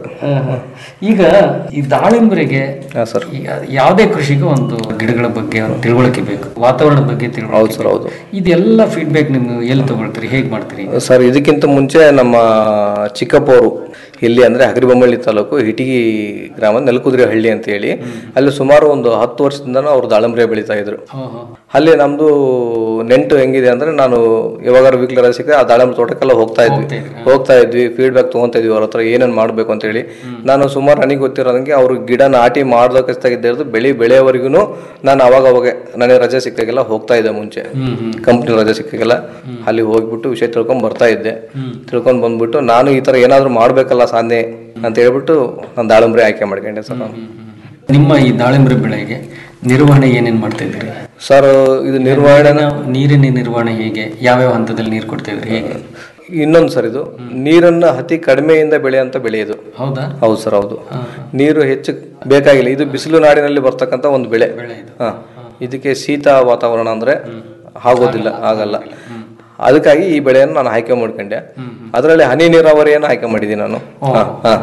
ಈಗ ಈ ದಾಳಿಂಬರಿಗೆ ಸರ್ ಈಗ ಯಾವುದೇ ಕೃಷಿಗೂ ಒಂದು ಗಿಡಗಳ ಬಗ್ಗೆ ಒಂದು ತಿಳುವಳಿಕೆ ಬೇಕು ವಾತಾವರಣದ ಬಗ್ಗೆ ತಿಳುವಳಿಕೆ ಹೌದು ಸರ್ ಹೌದು ಇದೆಲ್ಲ ಫೀಡ್ಬ್ಯಾಕ್ ನೀವು ಎಲ್ಲಿ ತಗೊಳ್ತೀರಿ ಹೇಗೆ ಮಾಡ್ತೀರಿ ಸರ್ ಇದಕ್ಕಿಂತ ಮುಂಚೆ ನಮ್ಮ ಚಿಕ್ಕಪ್ಪವರು ಎಲ್ಲಿ ಅಂದ್ರೆ ಹಗರಿಬೊಮ್ಮಳ್ಳಿ ತಾಲೂಕು ಹಿಟಿಗಿ ಗ್ರಾಮ ನೆಲಕುದುರೆ ಹಳ್ಳಿ ಅಂತ ಹೇಳಿ ಅಲ್ಲಿ ಸುಮಾರು ಒಂದು ಹತ್ತು ವರ್ಷದಿಂದ ಅವ್ರು ದಾಳಂಬ್ರೆ ಬೆಳೀತಾ ಇದ್ರು ಅಲ್ಲಿ ನಮ್ದು ನೆಂಟು ಹೆಂಗಿದೆ ಅಂದ್ರೆ ನಾನು ಯಾವಾಗಾರು ವೀಕ್ಲಿ ರಜೆ ಸಿಕ್ಕರೆ ಆ ದಾಳಂಬ್ರೆ ತೋಟಕ್ಕೆಲ್ಲ ಹೋಗ್ತಾ ಇದ್ವಿ ಹೋಗ್ತಾ ಇದ್ವಿ ಫೀಡ್ಬ್ಯಾಕ್ ತಗೊಂತಾ ಇದ್ವಿ ಅವ್ರ ಹತ್ರ ಏನೇನ್ ಮಾಡ್ಬೇಕು ಅಂತ ಹೇಳಿ ನಾನು ಸುಮಾರು ನನಗೆ ಗೊತ್ತಿರೋದಂಗೆ ಅವ್ರು ಗಿಡ ನಾಟಿ ಮಾಡ್ದಕ್ಕಿದ್ದ ಹಿಡಿದು ಬೆಳಿ ಬೆಳೆಯವರೆಗೂ ನಾನು ಅವಾಗ ಅವಾಗ ನನಗೆ ರಜೆ ಸಿಕ್ಕಾಗೆಲ್ಲ ಹೋಗ್ತಾ ಇದ್ದೆ ಮುಂಚೆ ಕಂಪ್ನಿ ರಜೆ ಸಿಕ್ಕಾಗೆಲ್ಲ ಅಲ್ಲಿ ಹೋಗ್ಬಿಟ್ಟು ವಿಷಯ ತಿಳ್ಕೊಂಡ್ ಬರ್ತಾ ಇದ್ದೆ ತಿಳ್ಕೊಂಡ್ ಬಂದ್ಬಿಟ್ಟು ನಾನು ಈ ತರ ಏನಾದ್ರು ಮಾಡ್ಬೇಕಲ್ಲ ಸಾಧನೆ ಅಂತ ಹೇಳ್ಬಿಟ್ಟು ನಾನು ದಾಳಂಬ್ರೆ ಆಯ್ಕೆ ಮಾಡ್ಕೊಂಡೆ ಸರ್ ನಾನು ನಿಮ್ಮ ಈ ದಾಳಿಂಬರೆ ಬೆಳೆಗೆ ನಿರ್ವಹಣೆ ಏನೇನ್ ಮಾಡ್ತಾ ಇದ್ರಿ ಸರ್ ಇದು ನಿರ್ವಹಣೆ ನೀರಿನ ನಿರ್ವಹಣೆ ಹೇಗೆ ಯಾವ್ಯಾವ ಹಂತದಲ್ಲಿ ನೀರು ಕೊಡ್ತಾ ಇದ್ರಿ ಹೇಗೆ ಇನ್ನೊಂದು ಸರ್ ಇದು ನೀರನ್ನ ಅತಿ ಕಡಿಮೆಯಿಂದ ಬೆಳೆಯಂತ ಬೆಳೆಯೋದು ಹೌದಾ ಹೌದು ಸರ್ ಹೌದು ನೀರು ಹೆಚ್ಚು ಬೇಕಾಗಿಲ್ಲ ಇದು ಬಿಸಿಲು ನಾಡಿನಲ್ಲಿ ಬರ್ತಕ್ಕಂಥ ಒಂದು ಬೆಳೆ ಹಾ ಇದಕ್ಕೆ ಶೀತ ವಾತಾವರಣ ಅಂದ್ರೆ ಆಗೋದಿಲ್ಲ ಆಗಲ್ಲ ಅದಕ್ಕಾಗಿ ಈ ಬೆಳೆಯನ್ನು ನಾನು ಆಯ್ಕೆ ಮಾಡ್ಕೊಂಡೆ ಅದರಲ್ಲಿ ಹನಿ ನೀರಾವರಿಯನ್ನು ಆಯ್ಕೆ ಮಾಡಿದ್ದೀನಿ ನಾನು ಹಾ, ಹಾ.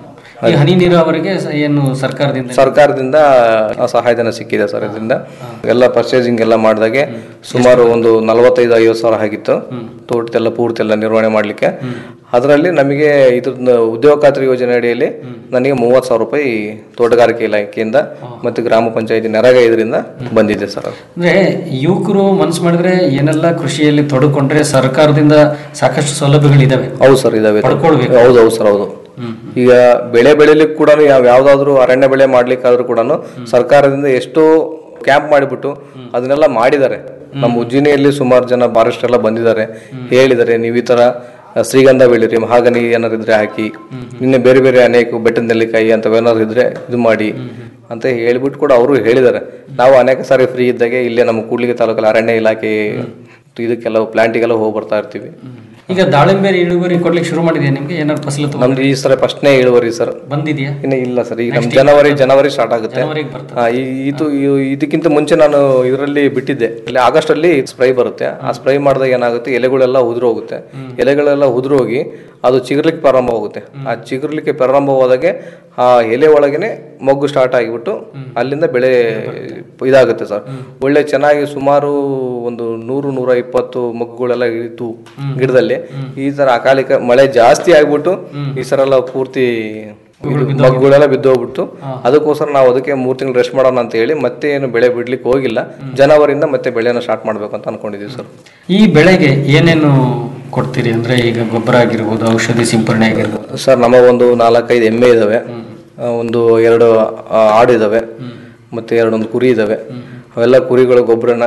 ಈ ಹನಿ ನೀರಾವರಿಗೆ ಸ- ಏನು ಸರ್ಕಾರದಿಂದ ಸರ್ಕಾರದಿಂದ ಸಹಾಯಧನ ಸಿಕ್ಕಿದೆ ಸರ್ ಇದರಿಂದ ಎಲ್ಲ ಪರ್ಚೇಸಿಂಗ್ ಎಲ್ಲ ಮಾಡಿದಾಗೆ ಸುಮಾರು ಒಂದು ನಲವತ್ತೈದು ಐವತ್ತು ಸಾವಿರ ಆಗಿತ್ತು ತೋಟದೆಲ್ಲ ಪೂರ್ತಿ ಎಲ್ಲ ನಿರ್ವಹಣೆ ಮಾಡಲಿಕ್ಕೆ ಅದರಲ್ಲಿ ನಮಗೆ ಇದ್ರ ಉದ್ಯೋಗ ಖಾತ್ರಿ ಯೋಜನೆ ಅಡಿಯಲ್ಲಿ ನನಗೆ ಮೂವತ್ತು ಸಾವಿರ ರೂಪಾಯಿ ತೋಟಗಾರಿಕೆ ಇಲಾಖೆಯಿಂದ ಮತ್ತು ಗ್ರಾಮ ಪಂಚಾಯತಿ ನೆರಗ ಇದರಿಂದ ಬಂದಿದೆ ಸರ್ ಅದು ಅಂದ್ರೆ ಯುವಕರು ಮನಸ್ಸು ಮಾಡಿದ್ರೆ ಏನೆಲ್ಲ ಕೃಷಿಯಲ್ಲಿ ತೊಡಕೊಂಡ್ರೆ ಸರ್ಕಾರದಿಂದ ಸಾಕಷ್ಟು ಸೌಲಭ್ಯಗಳಿದಾವೆ ಹೌದು ಸರ್ ಇದಾವೆ ಪಡ್ಕೊಳ್ಬೇಕು. ಹೌದು ಹೌದು ಸರ್ ಹೌದು ಈಗ ಬೆಳೆ ಬೆಳಿಲಿಕ್ಕೆ ಕೂಡ ಯಾವ ಯಾವ್ದಾದ್ರು ಅರಣ್ಯ ಬೆಳೆ ಮಾಡ್ಲಿಕ್ಕಾದ್ರೂ ಕೂಡ ಸರ್ಕಾರದಿಂದ ಎಷ್ಟೋ ಕ್ಯಾಂಪ್ ಮಾಡಿಬಿಟ್ಟು ಅದನ್ನೆಲ್ಲ ಮಾಡಿದ್ದಾರೆ ನಮ್ಮ ಉಜ್ಜಿನಿಯಲ್ಲಿ ಸುಮಾರು ಜನ ಬಾರಿಸ್ಟ್ ಎಲ್ಲ ಬಂದಿದ್ದಾರೆ ಹೇಳಿದ್ದಾರೆ ನೀವು ಈ ತರ ಶ್ರೀಗಂಧ ಬೆಳೀರಿ ಮಹಾಗನಿ ಏನಾರು ಇದ್ರೆ ಹಾಕಿ ಇನ್ನು ಬೇರೆ ಬೇರೆ ಅನೇಕ ಬೆಟ್ಟದ ನೆಲ್ಲಿಕಾಯಿ ಅಂತವೇನಾದ್ರು ಇದ್ರೆ ಇದು ಮಾಡಿ ಅಂತ ಹೇಳ್ಬಿಟ್ಟು ಕೂಡ ಅವರು ಹೇಳಿದ್ದಾರೆ ನಾವು ಅನೇಕ ಸಾರಿ ಫ್ರೀ ಇದ್ದಾಗೆ ಇಲ್ಲೇ ನಮ್ಮ ಕೂಡ್ಲಿಗೆ ತಾಲೂಕಲ್ಲಿ ಅರಣ್ಯ ಇಲಾಖೆ ಇದಕ್ಕೆಲ್ಲ ಪ್ಲಾಂಟಿಗೆಲ್ಲ ಹೋಗಿ ಬರ್ತಾ ಇರ್ತೀವಿ ಈಗ ದಾಳಿಂಬೆ ಇಳುವರಿ ಕೊಡ್ಲಿಕ್ಕೆ ಶುರು ಮಾಡಿದ್ಯಾ ನಿಮ್ಗೆ ಏನಾದ್ರು ಫಸಲು ತಗೊಂಡ್- ನಮ್ದು ಈ ಸಲ ಫಸ್ಟ್ನೇ ಇಳುವರಿ ಸರ್ ಬಂದಿದ್ಯಾ ಇನ್ನು ಇಲ್ಲ ಸರ್ ಈಗ ನಮ್ ಜನವರಿ ಜನವರಿ ಸ್ಟಾರ್ಟ್ ಆಗುತ್ತೆ ಜನವರಿಗೆ ಬರ್ತದೆ. ಆ, ಈ- ಇದು ಈ- ಇದಕ್ಕಿಂತ ಮುಂಚೆ ನಾನು ಇದರಲ್ಲಿ ಬಿಟ್ಟಿದ್ದೆ ಇಲ್ಲಿ ಆಗಸ್ಟ್ ಅಲ್ಲಿ ಸ್ಪ್ರೈ ಬರುತ್ತೆ ಆ ಸ್ಪ್ರೈ ಮಾಡಿದಾಗ ಏನಾಗುತ್ತೆ ಎಲೆಗಳೆಲ್ಲ ಉದುರು ಹೋಗುತ್ತೆ ಎಲೆಗಳೆಲ್ಲ ಉದುರು ಹೋಗಿ ಅದು ಚಿಗುರ್ಲಿಕ್ಕೆ ಪ್ರಾರಂಭ ಹೋಗುತ್ತೆ ಆ ಚಿಗುರ್ಲಿಕ್ಕೆ ಪ್ರಾರಂಭವಾದಾಗೆ ಆ ಎಲೆ ಒಳಗೇನೆ ಮೊಗ್ಗು ಸ್ಟಾರ್ಟ್ ಆಗಿಬಿಟ್ಟು ಅಲ್ಲಿಂದ ಬೆಳೆ ಇದಾಗುತ್ತೆ ಸರ್ ಒಳ್ಳೆ ಚೆನ್ನಾಗಿ ಸುಮಾರು ಒಂದು ನೂರು ನೂರ ಇಪ್ಪತ್ತು ಮೊಗ್ಗುಗಳೆಲ್ಲ ಇತ್ತು ಗಿಡದಲ್ಲಿ ಈ ತರ ಅಕಾಲಿಕ ಮಳೆ ಜಾಸ್ತಿ ಆಗ್ಬಿಟ್ಟು ಈ ಸರ ಎಲ್ಲ ಪೂರ್ತಿ ಇದು ಮಗ್ಗುಗಳೆಲ್ಲ ಬಿದ್ದೋಗ್ಬಿಟ್ಟು ಅದಕ್ಕೋಸ್ಕರ ನಾವು ಅದಕ್ಕೆ ಮೂರ್ ತಿಂಗಳು ರೆಸ್ಟ್ ಮಾಡೋಣ ಅಂತ ಹೇಳಿ ಮತ್ತೆ ಏನು ಬೆಳೆ ಬಿಡ್ಲಿಕ್ಕೆ ಹೋಗಿಲ್ಲ ಜನವರಿಯಿಂದ ಮತ್ತೆ ಬೆಳೆನ ಸ್ಟಾರ್ಟ್ ಮಾಡ್ಬೇಕು ಅಂತ ಅನ್ಕೊಂಡಿದೀವಿ ಸರ್ ಈ ಬೆಳೆಗೆ ಏನೇನು ಕೊಡ್ತೀರಿ ಅಂದ್ರೆ ಈಗ ಗೊಬ್ಬರ ಆಗಿರ್ಬೋದು ಔಷಧಿ ಸಿಂಪರಣೆ ಆಗಿರ್ಬೋದು ಸರ್ ನಮ್ಮ ಒಂದು ನಾಲ್ಕೈದು ಎಮ್ಮೆ ಇದಾವೆ ಆ, ಒಂದು ಎರಡು ಆ, ಆಡು ಇದಾವೆ ಮತ್ತೆ ಎರಡೊಂದು ಕುರಿ ಇದಾವೆ ಅವೆಲ್ಲ ಕುರಿಗಳ ಗೊಬ್ಬರನ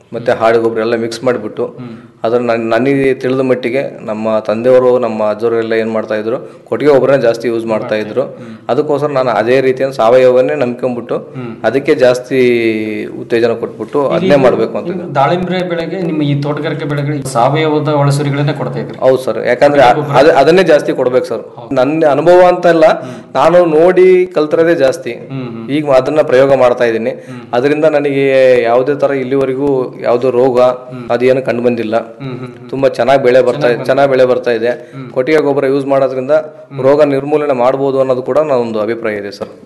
ಮತ್ತೆ ಹಾಡು ಗೊಬ್ಬರ ಎಲ್ಲ ಮಿಕ್ಸ್ ಮಾಡಿಬಿಟ್ಟು ಅದನ್ನ ನನ್- ನನಗೆ ತಿಳಿದ ಮಟ್ಟಿಗೆ ನಮ್ಮ ತಂದೆಯವರು ನಮ್ಮ ಅಜ್ಜವರು ಎಲ್ಲ ಏನು ಮಾಡ್ತಾ ಇದ್ರು ಕೊಟ್ಟಿಗೆ ಗೊಬ್ಬರನೇ ಜಾಸ್ತಿ ಯೂಸ್ ಮಾಡ್ತಾ ಇದ್ರು ಅದಕ್ಕೋಸ್ಕರ ನಾನು ಅದೇ ರೀತಿಯ ಸಾವಯವನ್ನೇ ನಂಬ್ಕೊಂಡ್ಬಿಟ್ಟು ಅದಕ್ಕೆ ಜಾಸ್ತಿ ಉತ್ತೇಜನ ಕೊಟ್ಬಿಟ್ಟು ಅದನ್ನೇ ಮಾಡಬೇಕು ಅಂತ ಈಗ ದಾಳಿಂಬ್ರೆ ಬೆಳೆಗೆ ನಿಮ್ಮ ಈ ತೋಟಗಾರಿಕೆ ಬೆಳೆಗಳಿಗೆ ಸಾವಯವದ ಒಳಸುರಿಗಳನ್ನೇ ಕೊಡ್ತಾ ಇದ್ರಿ ಹೌದು ಸರ್ ಯಾಕಂದ್ರೆ ಅ- ಅದ್- ಅದನ್ನೇ ಜಾಸ್ತಿ ಕೊಡ್ಬೇಕು ಸರ್ ನನ್ನ ಅನುಭವ ಅಂತ ಇಲ್ಲ ನಾನು ನೋಡಿ ಕಲ್ತಿರೋದೇ ಜಾಸ್ತಿ ಈಗ ಅದನ್ನ ಪ್ರಯೋಗ ಮಾಡ್ತಾ ಇದ್ದೀನಿ ಅದರಿಂದ ನನಗೆ ಯಾವುದೇ ತರ ಇಲ್ಲಿವರೆಗೂ ಯಾವುದೋ ರೋಗ ಅದೇನು ಕಂಡು ಬಂದಿಲ್ಲ ತುಂಬಾ ಚೆನ್ನಾಗಿ ಬೆಳೆ ಬರ್ತಾ ಇದೆ ಚೆನ್ನಾಗಿ ಬೆಳೆ ಬರ್ತಾ ಇದೆ ಕೊಟ್ಟಿಗೆ ಗೊಬ್ಬರ ಯೂಸ್ ಮಾಡೋದ್ರಿಂದ ರೋಗ ನಿರ್ಮೂಲನೆ ಮಾಡಬಹುದು ಅನ್ನೋದು ಕೂಡ ನನ್ನೊಂದು ಅಭಿಪ್ರಾಯ ಇದೆ ಸರ್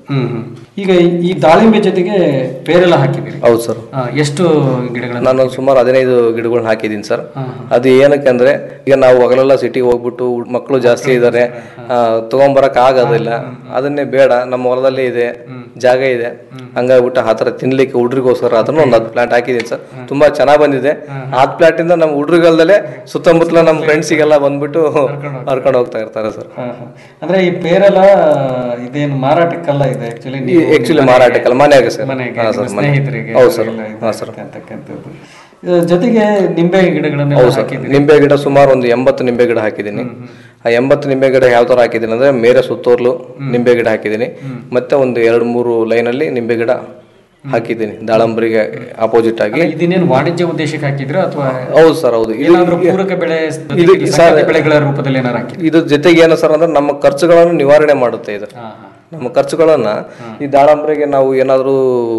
ಈಗ ಈ ದಾಳಿಂಬೆ ಜೊತೆಗೆ ಪೇರೆಲ್ಲ ಹಾಕಿದಿರಿ ಹೌದು ಸರ್ ಆ, ಎಷ್ಟು ಗಿಡಗಳನ್ನ ನಾನು ಸುಮಾರು ಹದಿನೈದು ಗಿಡಗಳನ್ನ ಹಾಕಿದ್ದೀನಿ ಸರ್ ಅದು ಏನಕ್ಕೆ ಅಂದ್ರೆ ಈಗ ನಾವು ಹಗಲೆಲ್ಲ ಸಿಟಿಗೆ ಹೋಗ್ಬಿಟ್ಟು ಮಕ್ಕಳು ಜಾಸ್ತಿ ಇದ್ದಾರೆ ತಗೊಂಬರಕ್ ಆಗೋದಿಲ್ಲ ಅದನ್ನೇ ಬೇಡ ನಮ್ಮ ಹೊಲದಲ್ಲೇ ಇದೆ ಜಾಗ ಇದೆ ಹಂಗಾಗ್ಬಿಟ್ಟು ಆ ಥರ ತಿನ್ಲಿಕ್ಕೆ ಹುಡ್ರಿಗೋಸ್ಕರ ಅದನ್ನ ಒಂದು ಹತ್ತು ಪ್ಲಾಂಟ್ ಹಾಕಿದ್ದೀನಿ ಸರ್ ತುಂಬಾ ಚೆನ್ನಾಗಿ ಬಂದಿದೆ ಆ ಪ್ಲಾಂಟ್ ಇಂದ ನಮ್ಮ ಹುಡ್ರಿಗಲ್ದಲ್ಲೇ ಸುತ್ತಮುತ್ತಲ ನಮ್ಮ ಫ್ರೆಂಡ್ಸಿಗೆಲ್ಲ ಬಂದ್ಬಿಟ್ಟು ಹರ್ಕೊಂಡು ಹೋಗ್ತಾ ಇರ್ತಾರೆ ಸರ್ ಹಾ, ಹಾ. ಅಂದ್ರೆ ಈ ಪೇರೆಲ್ಲ ಇದೇನು ಮಾರಾಟಕ್ಕಲ್ಲ ಇದೆ ಆಕ್ಚುಲಿ ಆಕ್ಚುಲಿ ಮಾರಾಟಕ್ಕಲ್ಲ ಮನೆಯಾಗೆ ಸರ್ ಮನೆಗೆ ಹಾ ನಿಮ್ಮ ಸರ್ ಮನೆ ಸ್ನೇಹಿತರಿಗೆ ಹೌದು ಸರ್ ಎಲ್ಲ ಇದು ಹಾ ಸರ್ ಅಂತಕ್ಕಂಥದ್ದು. ಇದ್ರ ಜೊತೆಗೆ ನಿಂಬೆ ಗಿಡಗಳನ್ನೆಲ್ಲ ಹೌದು ಸರ್ ಹಾಕಿದ್ರಿ ನಿಂಬೆ ಗಿಡ ಸುಮಾರು ಒಂದು ಎಂಬತ್ತು ನಿಂಬೆ ಗಿಡ ಹಾಕಿದ್ದೀನಿ ಆ ಎಂಬತ್ತು ನಿಂಬೆ ಗಿಡ ಯಾವ ತರ ಹಾಕಿದ್ದೀನಿ ಅಂದ್ರೆ ಮೇರೆ ಸುತ್ತೋರ್ಲು ನಿಂಬೆ ಗಿಡ ಹಾಕಿದ್ದೀನಿ ಮತ್ತೆ ಒಂದು ಎರಡು ಮೂರು ಲೈನಲ್ಲಿ ನಿಂಬೆ ಗಿಡ ಹಾಕಿದ್ದೀನಿ ದಾಳಂಬರಿಗೆ ಅಪೋಸಿಟ್ ಆಗಿ ಇದನ್ನೇನು ವಾಣಿಜ್ಯ ಉದ್ದೇಶಕ್ಕೆ ಹಾಕಿದ್ರ ಅಥವಾ ಹೌದು ಸರ್ ಹೌದು ಇದು- ಏನಾದ್ರೂ ಪೂರಕ ಬೆಳೆ ಇದು ಜೊತೆಗೆ ಸರ್ ಸಂಗತಿ ಬೆಳೆಗಳ ರೂಪದಲ್ಲಿ ಏನಾರು ಹಾಕಿದ್ರಿ ಇದು ಜೊತೆಗೆ ಏನು ಸರ್ ಅಂದ್ರೆ ನಮ್ಮ ಖರ್ಚುಗಳನ್ನು ನಿವಾರಣೆ ಮಾಡುತ್ತೆ ಇದು ನಮ್ಮ ಖರ್ಚುಗಳನ್ನ ಈ ದಾಳಂಬರಿಗೆ ನಾವು ಏನಾದರೂ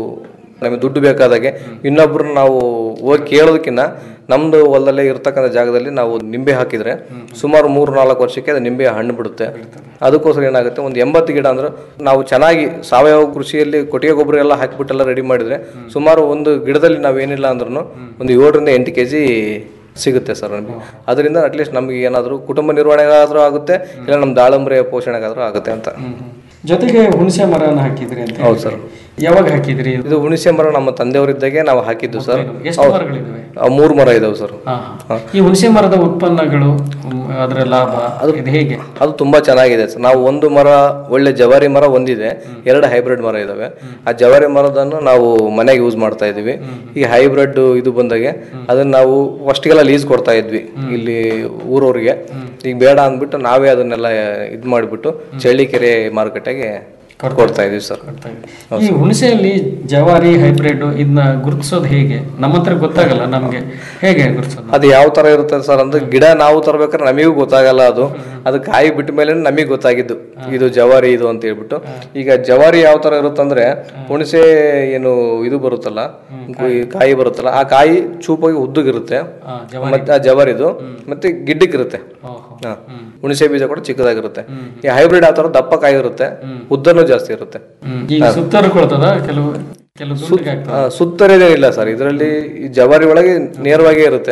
ನಮಗೆ ದುಡ್ಡು ಬೇಕಾದಾಗೆ ಇನ್ನೊಬ್ರನ್ನ ನಾವು ಹೋಗಿ ಕೇಳೋದಕ್ಕಿಂತ ನಮ್ದು ಹೊಲದಲ್ಲೇ ಇರ್ತಕ್ಕಂಥ ಜಾಗದಲ್ಲಿ ನಾವು ನಿಂಬೆ ಹಾಕಿದ್ರೆ ಸುಮಾರು ಮೂರು ನಾಲ್ಕು ವರ್ಷಕ್ಕೆ ಅದು ನಿಂಬೆ ಹಣ್ಣು ಬಿಡುತ್ತೆ ಅದಕ್ಕೋಸ್ಕರ ಏನಾಗುತ್ತೆ ಒಂದು ಎಂಬತ್ತು ಗಿಡ ಅಂದ್ರೆ ನಾವು ಚೆನ್ನಾಗಿ ಸಾವಯವ ಕೃಷಿಯಲ್ಲಿ ಕೊಟ್ಟಿಗೆ ಗೊಬ್ಬರ ಎಲ್ಲ ಹಾಕಿಬಿಟ್ಟೆಲ್ಲ ರೆಡಿ ಮಾಡಿದ್ರೆ ಸುಮಾರು ಒಂದು ಗಿಡದಲ್ಲಿ ನಾವು ಏನಿಲ್ಲ ಅಂದ್ರೂ ಒಂದು ಏಳರಿಂದ ಎಂಟು ಕೆ ಜಿ ಸಿಗುತ್ತೆ ಸರ್ ನಮಗೆ ಅದರಿಂದ ಅಟ್ಲೀಸ್ಟ್ ನಮಗೆ ಏನಾದರೂ ಕುಟುಂಬ ನಿರ್ವಹಣೆಗಾದ್ರೂ ಆಗುತ್ತೆ ಇಲ್ಲ ನಮ್ಮ ದಾಳಂಬ್ರೆ ಪೋಷಣೆಗಾದ್ರೂ ಆಗುತ್ತೆ ಅಂತ ಜೊತೆಗೆ ಹುಣಸೆ ಮರನ ಹಾಕಿದ್ರಿ ಅಂತ ಹೌದು ಸರ್ ಯಾವಾಗ ಹಾಕಿದ್ರಿ ಇದು ಹುಣಸೆ ಮರ ನಮ್ಮ ತಂದೆಯವರಿದ್ದಾಗೆ ನಾವು ಹಾಕಿದ್ದು ಸರ್ ಎಷ್ಟು ಮರಗಳಿದಾವೆ ಆ, ಮೂರು ಮರ ಇದಾವೆ ಸರ್ ಹಾ, ಹಾ. ಈ ಹುಣಸೆ ಮರದ ಉತ್ಪನ್ನಗಳು ಹ್ಮ್, ಅದರ ಲಾಭ ಇದು ಹೇಗೆ ಅದು ತುಂಬಾ ಚೆನ್ನಾಗಿದೆ ಸರ್ ನಾವು ಒಂದು ಮರ ಒಳ್ಳೆ ಜವಾರಿ ಮರ ಒಂದಿದೆ ಎರಡು ಹೈಬ್ರಿಡ್ ಮರ ಇದಾವೆ ಆ ಜವಾರಿ ಮರದನ್ನು ನಾವು ಮನೆಗೆ ಯೂಸ್ ಮಾಡ್ತಾ ಇದೀವಿ ಈ ಹೈಬ್ರಿಡ್ ಇದು ಬಂದಾಗೆ ಅದನ್ನ ನಾವು ಫಸ್ಟ್ಗೆಲ್ಲ ಲೀಸ್ ಕೊಡ್ತಾ ಇದ್ವಿ ಇಲ್ಲಿ ಊರವ್ರಿಗೆ ಈಗ ಬೇಡ ಅಂದ್ಬಿಟ್ಟು ನಾವೇ ಅದನ್ನೆಲ್ಲ ಇದು ಮಾಡಿಬಿಟ್ಟು ಚಳ್ಳಿಕೆರೆ ಮಾರುಕಟ್ಟೆಗೆ ಕೊಡ್ತಾ ಇದೀವಿ ಸರ್ ಈ ಹುಣಸೆಯಲ್ಲಿ ಜವಾರಿ ಹೈಬ್ರಿಡ್ ಇದನ್ನ ಗುರುತಿಸೋದು ಹೇಗೆ ನಮ್ಮ ಹತ್ರ ಗೊತ್ತಾಗಲ್ಲ ನಮ್ಗೆ ಹೇಗೆ ಗುರುತಿಸೋದು ಅದು ಯಾವ ತರ ಇರುತ್ತೆ ಸರ್ ಅಂದ್ರೆ ಗಿಡ ನಾವು ತರ್ಬೇಕಾದ್ರೆ ನಮಗೂ ಗೊತ್ತಾಗಲ್ಲ ಅದು ಅದು ಕಾಯಿ ಬಿಟ್ಟ ಮೇಲೆ ನಮಗೆ ಗೊತ್ತಾಗಿದ್ದು ಇದು ಜವಾರಿ ಇದು ಅಂತ ಹೇಳ್ಬಿಟ್ಟು ಈಗ ಜವಾರಿ ಯಾವ ತರ ಇರುತ್ತಂದ್ರೆ ಹುಣಸೆ ಏನು ಇದು ಬರುತ್ತಲ್ಲ ಈ ಕಾಯಿ ಬರುತ್ತಲ್ಲ ಆ ಕಾಯಿ ಚೂಪಾಗಿ ಉದ್ದಗಿರುತ್ತೆ ಮತ್ತೆ ಆ ಜವಾರಿದು ಮತ್ತೆ ಗಿಡ್ಡಕ್ಕಿರುತ್ತೆ ಹಾ. ಹುಣಸೆ ಬೀಜ ಕೂಡ ಚಿಕ್ಕದಾಗಿರುತ್ತೆ ಈ ಹೈಬ್ರಿಡ್ ಆ ತರ ದಪ್ಪ ಕಾಯಿ ಇರುತ್ತೆ ಉದ್ದನೂ ಜಾಸ್ತಿ ಇರುತ್ತೆ ಈಗ ಸುತ್ತರು ಕೊಡ್ತದ ಕೆಲವು ಕೆಲವು ದುಂಡಿಗೆ ಆಗ್ತದ ಆ, ಸುತ್ತರೇದೇನಿಲ್ಲ ಸರ್ ಇದರಲ್ಲಿ ಈ ಜವಾರಿ ಒಳಗೆ ನೇರವಾಗಿ ಇರುತ್ತೆ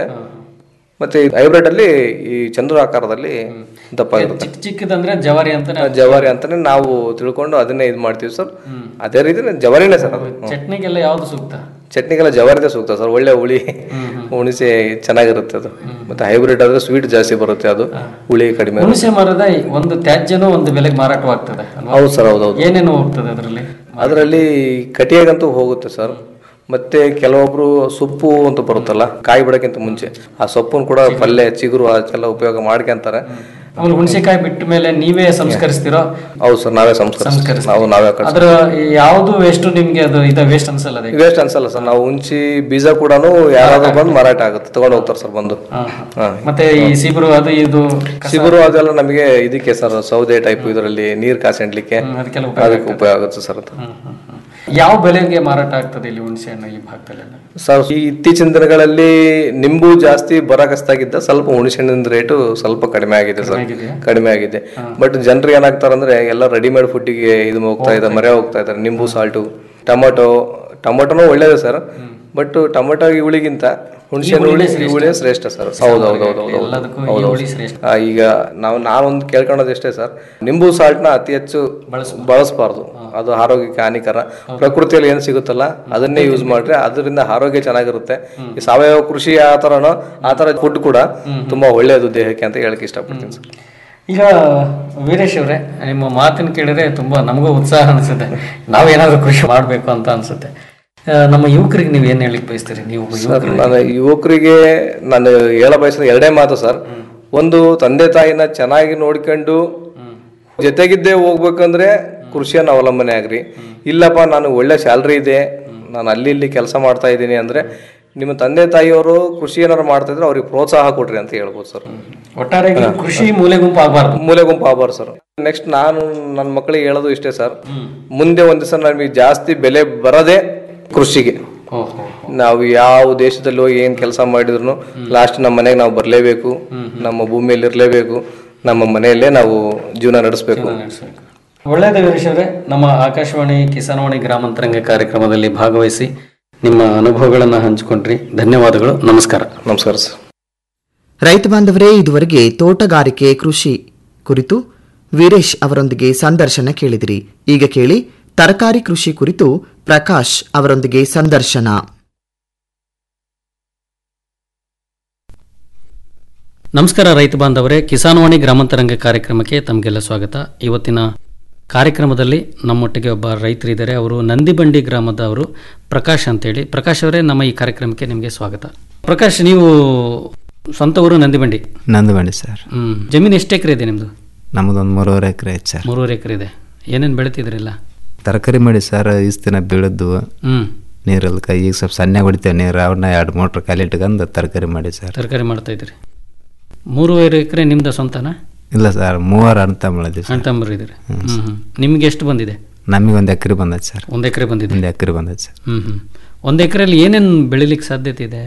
ಮತ್ತೆ ಹೈಬ್ರಿಡ್ ಅಲ್ಲಿ ಈ ಚಂದ್ರ ಆಕಾರದಲ್ಲಿ ದಪ್ಪ ಇರುತ್ತೆ ಚಿಕ್ಕ ಚಿಕ್ಕದಂದ್ರೆ ಜವಾರಿ ಅಂತಾನೆ ಆ, ಜವಾರಿ ಅಂತಾನೆ ನಾವು ತಿಳ್ಕೊಂಡು ಅದನ್ನೇ ಇದು ಮಾಡ್ತೀವಿ ಸರ್ ಅದೇ ರೀತಿ ಜವಾರಿನೇ ಸರ್ ಅದು ಹ್ಮ್. ಚಟ್ನಿಗೆಲ್ಲ ಯಾವ್ದು ಸೂಕ್ತ ಚಟ್ನಿಗೆಲ್ಲ ಜವಾರಿದೇ ಸೂಕ್ತ ಸರ್ ಒಳ್ಳೆ ಹುಳಿ ಹುಣಸೆ ಚೆನ್ನಾಗಿರುತ್ತೆ ಅದು ಮತ್ತೆ ಹೈಬ್ರಿಡ್ ಆದ್ರೆ ಸ್ವೀಟ್ ಜಾಸ್ತಿ ಬರುತ್ತೆ ಅದು ಹುಳಿ ಕಡಿಮೆ ಇರುತ್ತೆ. ಹುಣಸೆ ಮರದ ಒಂದು ತ್ಯಾಜ್ಯನೂ ಒಂದು ಬೆಲೆಗೆ ಮಾರಾಟವಾಗ್ತದೆ ಅಲ್ವಾ? ಹೌದು ಸರ್ ಹೌದೌದು ಏನೇನು ಹೋಗ್ತದೆ ಅದರಲ್ಲಿ ಅದರಲ್ಲಿ ಕಟಿಯಾಗಂತೂ ಹೋಗುತ್ತೆ ಸರ್ ಮತ್ತೆ ಕೆಲವೊಬ್ರು ಸೊಪ್ಪು ಅಂತ ಬರುತ್ತಲ್ಲ ಕಾಯಿ ಬಿಡಕ್ಕಿಂತ ಮುಂಚೆ ಆ ಸೊಪ್ಪನ್ನು ಕೂಡ ಪಲ್ಯ ಚಿಗುರು ಅದಕ್ಕೆಲ್ಲ ಉಪಯೋಗ ಮಾಡ್ಕೊಂತಾರೆ ಆಮೇಲೆ ಹುಣಸೆಕಾಯಿ ಬಿಟ್ಟ ಮೇಲೆ ನೀವೇ ಸಂಸ್ಕರಿಸ್ತೀರೋ ಹೌದು ಸರ್ ನಾವೇ ಸಂಸ್ಕರಿಸ್ತೀವಿ ನಾವು ನಾವೇ ಅದ್ರ ಯಾವ್ದು ವೇಸ್ಟ್ ನಿಮ್ಗೆ ಅದು ಇದ ವೇಸ್ಟ್ ಅನ್ಸಲ್ಲ ಅದಕ್ಕೆ ವೇಸ್ಟ್ ಅನ್ಸಲ್ಲ ಸರ್ ನಾವು ಉಂಚಿ ಬೀಜ ಕೂಡ ಯಾರಾದ್ರೂ ಬಂದು ಮಾರಾಟ ಆಗುತ್ತೆ ತಗೊಂಡು ಹೋಗ್ತಾರೆ ಸರ್ ಬಂದು ಹಾ. ಮತ್ತೆ ಈ ಸಿಬಿರು ಅದು ಇದು ಸಿಗುರು ಅದೆಲ್ಲ ನಮಗೆ ಇದಕ್ಕೆ ಸರ್ ಸೌದೆ ಟೈಪ್ ಇದರಲ್ಲಿ ನೀರ್ ಕಾಸೆಂಡ್ಲಿಕ್ಕೆ ಅದಕ್ಕೆಲ್ಲ ಅದಕ್ಕೆ ಉಪಯೋಗ ಆಗುತ್ತೆ ಸರ್ ಅದು ಯಾವ ಬೆಲೆಗೆ ಮಾರಾಟ ಆಗ್ತದೆ ಇಲ್ಲಿ ಹುಣಸೆ ಹಣ್ಣು ಈ ಭಾಗದಲ್ಲೆಲ್ಲ ಸರ್ ಈ ಇತ್ತೀಚಿನ ದಿನಗಳಲ್ಲಿ ನಿಂಬು ಜಾಸ್ತಿ ಬರಕಸ್ತಾಗಿದ್ದ ಸ್ವಲ್ಪ ಹುಣಸೆಹಣ್ಣಿನ ರೇಟು ಸ್ವಲ್ಪ ಕಡಿಮೆ ಆಗಿದೆ ಸರ್ ಕಡಿಮೆ ಆಗಿದೆ ಬಟ್ ಜನರಿಗೆ ಏನಾಗ್ತಾರೆ ಅಂದ್ರೆ ಎಲ್ಲ ರೆಡಿಮೇಡ್ ಫುಡ್ಡಿಗೆ ಇದು ಹೋಗ್ತಾ ಇದ್ದಾರೆ ಮರೆ ಹೋಗ್ತಾ ಇದ್ದಾರೆ ನಿಂಬು ಸಾಲ್ಟು ಟೊಮೊಟೊ ಟೊಮೊಟೊನೂ ಒಳ್ಳೇದು ಸರ್ ಬಟ್ ಟೊಮೊಟೊ ಹುಳಿಗಿಂತ ಹುಣಸೆಹಣ್ಣು ಹುಳಿ ಹುಳಿ ಶ್ರೇಷ್ಠ ಸರ್ ಹೌದು ಹೌದು ಹೌದು ಹೌದು ಎಲ್ಲದಕ್ಕೂ ಈ ಹೌದು ಹುಳಿ ಶ್ರೇಷ್ಠ. ಆ, ಈಗ ನಾವು ನಾನೊಂದು ಕೇಳ್ಕೊಳ್ಳೋದು ಎಷ್ಟೇ ಸರ್ ನಿಂಬು ಸಾಲ್ಟ್ನ ಅತಿ ಹೆಚ್ಚು ಬಳಸಬಾರ್ದು ಅದು ಆರೋಗ್ಯಕ್ಕೆ ಹಾನಿಕರ ಪ್ರಕೃತಿಯಲ್ಲಿ ಏನು ಸಿಗುತ್ತಲ್ಲ ಅದನ್ನೇ ಯೂಸ್ ಮಾಡ್ರೆ ಅದರಿಂದ ಆರೋಗ್ಯ ಚೆನ್ನಾಗಿರುತ್ತೆ ಈ ಸಾವಯವ ಕೃಷಿ ಆ ಥರನೋ ಆ ಥರ ಫುಡ್ ಕೂಡ ತುಂಬಾ ಒಳ್ಳೆಯದು ದೇಹಕ್ಕೆ ಅಂತ ಹೇಳಕ್ ಇಷ್ಟಪಡ್ತೀನಿ ಸರ್ ಈಗ ವೀರೇಶ್ ಅವರೇ ನಿಮ್ಮ ಮಾತನ್ನು ಕೇಳಿದ್ರೆ ತುಂಬಾ ನಮಗೂ ಉತ್ಸಾಹ ಅನಿಸುತ್ತೆ ನಾವೇನಾದ್ರೂ ಕೃಷಿ ಮಾಡಬೇಕು ಅಂತ ಅನ್ಸುತ್ತೆ ಆ, ನಮ್ಮ ಯುವಕರಿಗೆ ನೀವು ಏನು ಹೇಳಿಕ್ ಬಯಸ್ತೀರಿ ನೀವು ಒಬ್ಬ ಸರ್ ಯುವಕರಾಗಿ. ನಾನು ಯುವಕರಿಗೆ ನಾನು ಹೇಳ ಬಯಸೋದು ಎರಡೇ ಮಾತು ಸರ್ ಒಂದು ತಂದೆ ತಾಯಿನ ಚೆನ್ನಾಗಿ ನೋಡ್ಕೊಂಡು ಜೊತೆಗಿದ್ದೇ ಹೋಗ್ಬೇಕಂದ್ರೆ ಕೃಷಿಯನ್ನು ಅವಲಂಬನೆ ಆಗ್ರಿ ಇಲ್ಲಪ್ಪ ನಾನು ಒಳ್ಳೆ ಸ್ಯಾಲ್ರಿ ಇದೆ ನಾನು ಅಲ್ಲಿ ಇಲ್ಲಿ ಕೆಲಸ ಮಾಡ್ತಾ ಇದ್ದೀನಿ ಅಂದ್ರೆ ನಿಮ್ಮ ತಂದೆ ತಾಯಿಯವರು ಕೃಷಿ ಏನಾರು ಮಾಡ್ತಾ ಇದ್ರೆ ಅವ್ರಿಗೆ ಪ್ರೋತ್ಸಾಹ ಕೊಡ್ರಿ ಅಂತ ಹೇಳ್ಬೋದು ಸರ್ ಒಟ್ಟಾರೆಯಾಗಿ ಕೃಷಿ ಮೂಲೆ ಗುಂಪು ಆಗಬಾರ್ದು ಮೂಲೆ ಗುಂಪು ಆಗ್ಬಾರ್ದು ಸರ್ ನೆಕ್ಸ್ಟ್ ನಾನು ನನ್ನ ಮಕ್ಕಳಿಗೆ ಹೇಳೋದು ಇಷ್ಟೇ ಸರ್ ಮುಂದೆ ಒಂದ್ ದಿವಸ ನಮಗೆ ಜಾಸ್ತಿ ಬೆಲೆ ಬರದೆ ಕೃಷಿಗೆ ನಾವು ಯಾವ ದೇಶದಲ್ಲಿ ಹೋಗಿ ಏನ್ ಕೆಲಸ ಮಾಡಿದ್ರು ಲಾಸ್ಟ್ ನಮ್ಮ ಮನೆಗೆ ನಾವು ಬರಲೇಬೇಕು ನಮ್ಮ ಭೂಮಿಯಲ್ಲಿ ಇರಲೇಬೇಕು ನಮ್ಮ ಮನೆಯಲ್ಲೇ ನಾವು ಜೀವನ ನಡೆಸಬೇಕು ಒಳ್ಳೆಯದು ವೀರೇಶ್ ಅವರೇ ನಮ್ಮ ಆಕಾಶವಾಣಿ ಕಿಸಾನವಾಣಿ ಗ್ರಾಮಾಂತರಂಗ ಕಾರ್ಯಕ್ರಮದಲ್ಲಿ ಭಾಗವಹಿಸಿ ನಿಮ್ಮ ಅನುಭವಗಳನ್ನು ಹಂಚಿಕೊಂಡ್ರಿ ಧನ್ಯವಾದಗಳು ನಮಸ್ಕಾರ ನಮಸ್ಕಾರ ಸರ್ ರೈತ ಬಾಂಧವರೇ ಇದುವರೆಗೆ ತೋಟಗಾರಿಕೆ ಕೃಷಿ ಕುರಿತು ವೀರೇಶ್ ಅವರೊಂದಿಗೆ ಸಂದರ್ಶನ ಕೇಳಿದಿರಿ ಈಗ ಕೇಳಿ ತರಕಾರಿ ಕೃಷಿ ಕುರಿತು ಪ್ರಕಾಶ್ ಅವರೊಂದಿಗೆ ಸಂದರ್ಶನ ನಮಸ್ಕಾರ ರೈತ ಬಾಂಧವರೇ ಕಿಸಾನವಾಣಿ ಗ್ರಾಮಾಂತರಂಗ ಕಾರ್ಯಕ್ರಮಕ್ಕೆ ತಮಗೆಲ್ಲ ಸ್ವಾಗತ ಇವತ್ತಿನ ಕಾರ್ಯಕ್ರಮದಲ್ಲಿ ನಮ್ಮೊಟ್ಟಿಗೆ ಒಬ್ಬ ರೈತರಿದ್ದಾರೆ ಅವರು ನಂದಿಬಂಡಿ ಗ್ರಾಮದವರು ಪ್ರಕಾಶ್ ಅಂತೇಳಿ ಪ್ರಕಾಶ್ ಅವರೇ ನಮ್ಮ ಈ ಕಾರ್ಯಕ್ರಮಕ್ಕೆ ನಿಮಗೆ ಸ್ವಾಗತ ಪ್ರಕಾಶ್ ನೀವು ಸ್ವಂತ ಊರು ನಂದಿಬಂಡಿ ನಂದು ಬಂಡಿ ಸರ್ ಹ್ಮ್ ಜಮೀನು ಎಷ್ಟು ಎಕರೆ ಇದೆ ನಿಮ್ಮದು ನಮ್ಮದೊಂದು ಮೂರುವರೆ ಎಕರೆ ಐತೆ ಸರ್ ಮೂರುವರೆ ಎಕರೆ ಇದೆ ಏನೇನು ಬೆಳಿತಿದ್ರಿಲ್ಲ ತರಕಾರಿ ಮಾಡಿ ಸರ್ ಇಷ್ಟು ದಿನ ಬೀಳದ್ದು ಹ್ಮ್. ನೀರಲ್ಕ ಈಗ ಸ್ವಲ್ಪ ಸಣ್ಣ ಹೊಡಿತೇವೆ ನೀರು ಅವ್ರನ್ನ ಎರಡು ಮೋಟ್ರ್ ಖಾಲಿ ಇಟ್ಕೊಂಡು ತರಕಾರಿ ಮಾಡಿ ಸರ್ ತರಕಾರಿ ಮಾಡ್ತಾ ಇದ್ರಿ ಮೂರುವರೆ ಎಕರೆ ನಿಮ್ದು ಸ್ವಂತನಾ ಇಲ್ಲ ಸರ್ ಮೂವರು ಅಣ್ಣ ತಮ್ಮಳದಿ ಸರ್ ಅಣ್ತಂಬರು ಇದ್ದೀರಿ ಹ್ಮ್ ಹ್ಮ್ ನಿಮ್ಗೆ ಎಷ್ಟು ಬಂದಿದೆ ನಮಗೆ ಒಂದು ಎಕರೆ ಬಂದೈತೆ ಸರ್ ಒಂದು ಎಕರೆ ಬಂದಿದೆ ಒಂದು ಎಕರೆ ಬಂದೈತೆ ಸರ್ ಹ್ಮ್ ಹ್ಮ್ ಒಂದು ಎಕರೆಯಲ್ಲಿ ಏನೇನು ಬೆಳಿಲಿಕ್ಕೆ ಸಾಧ್ಯತೆ ಇದೆ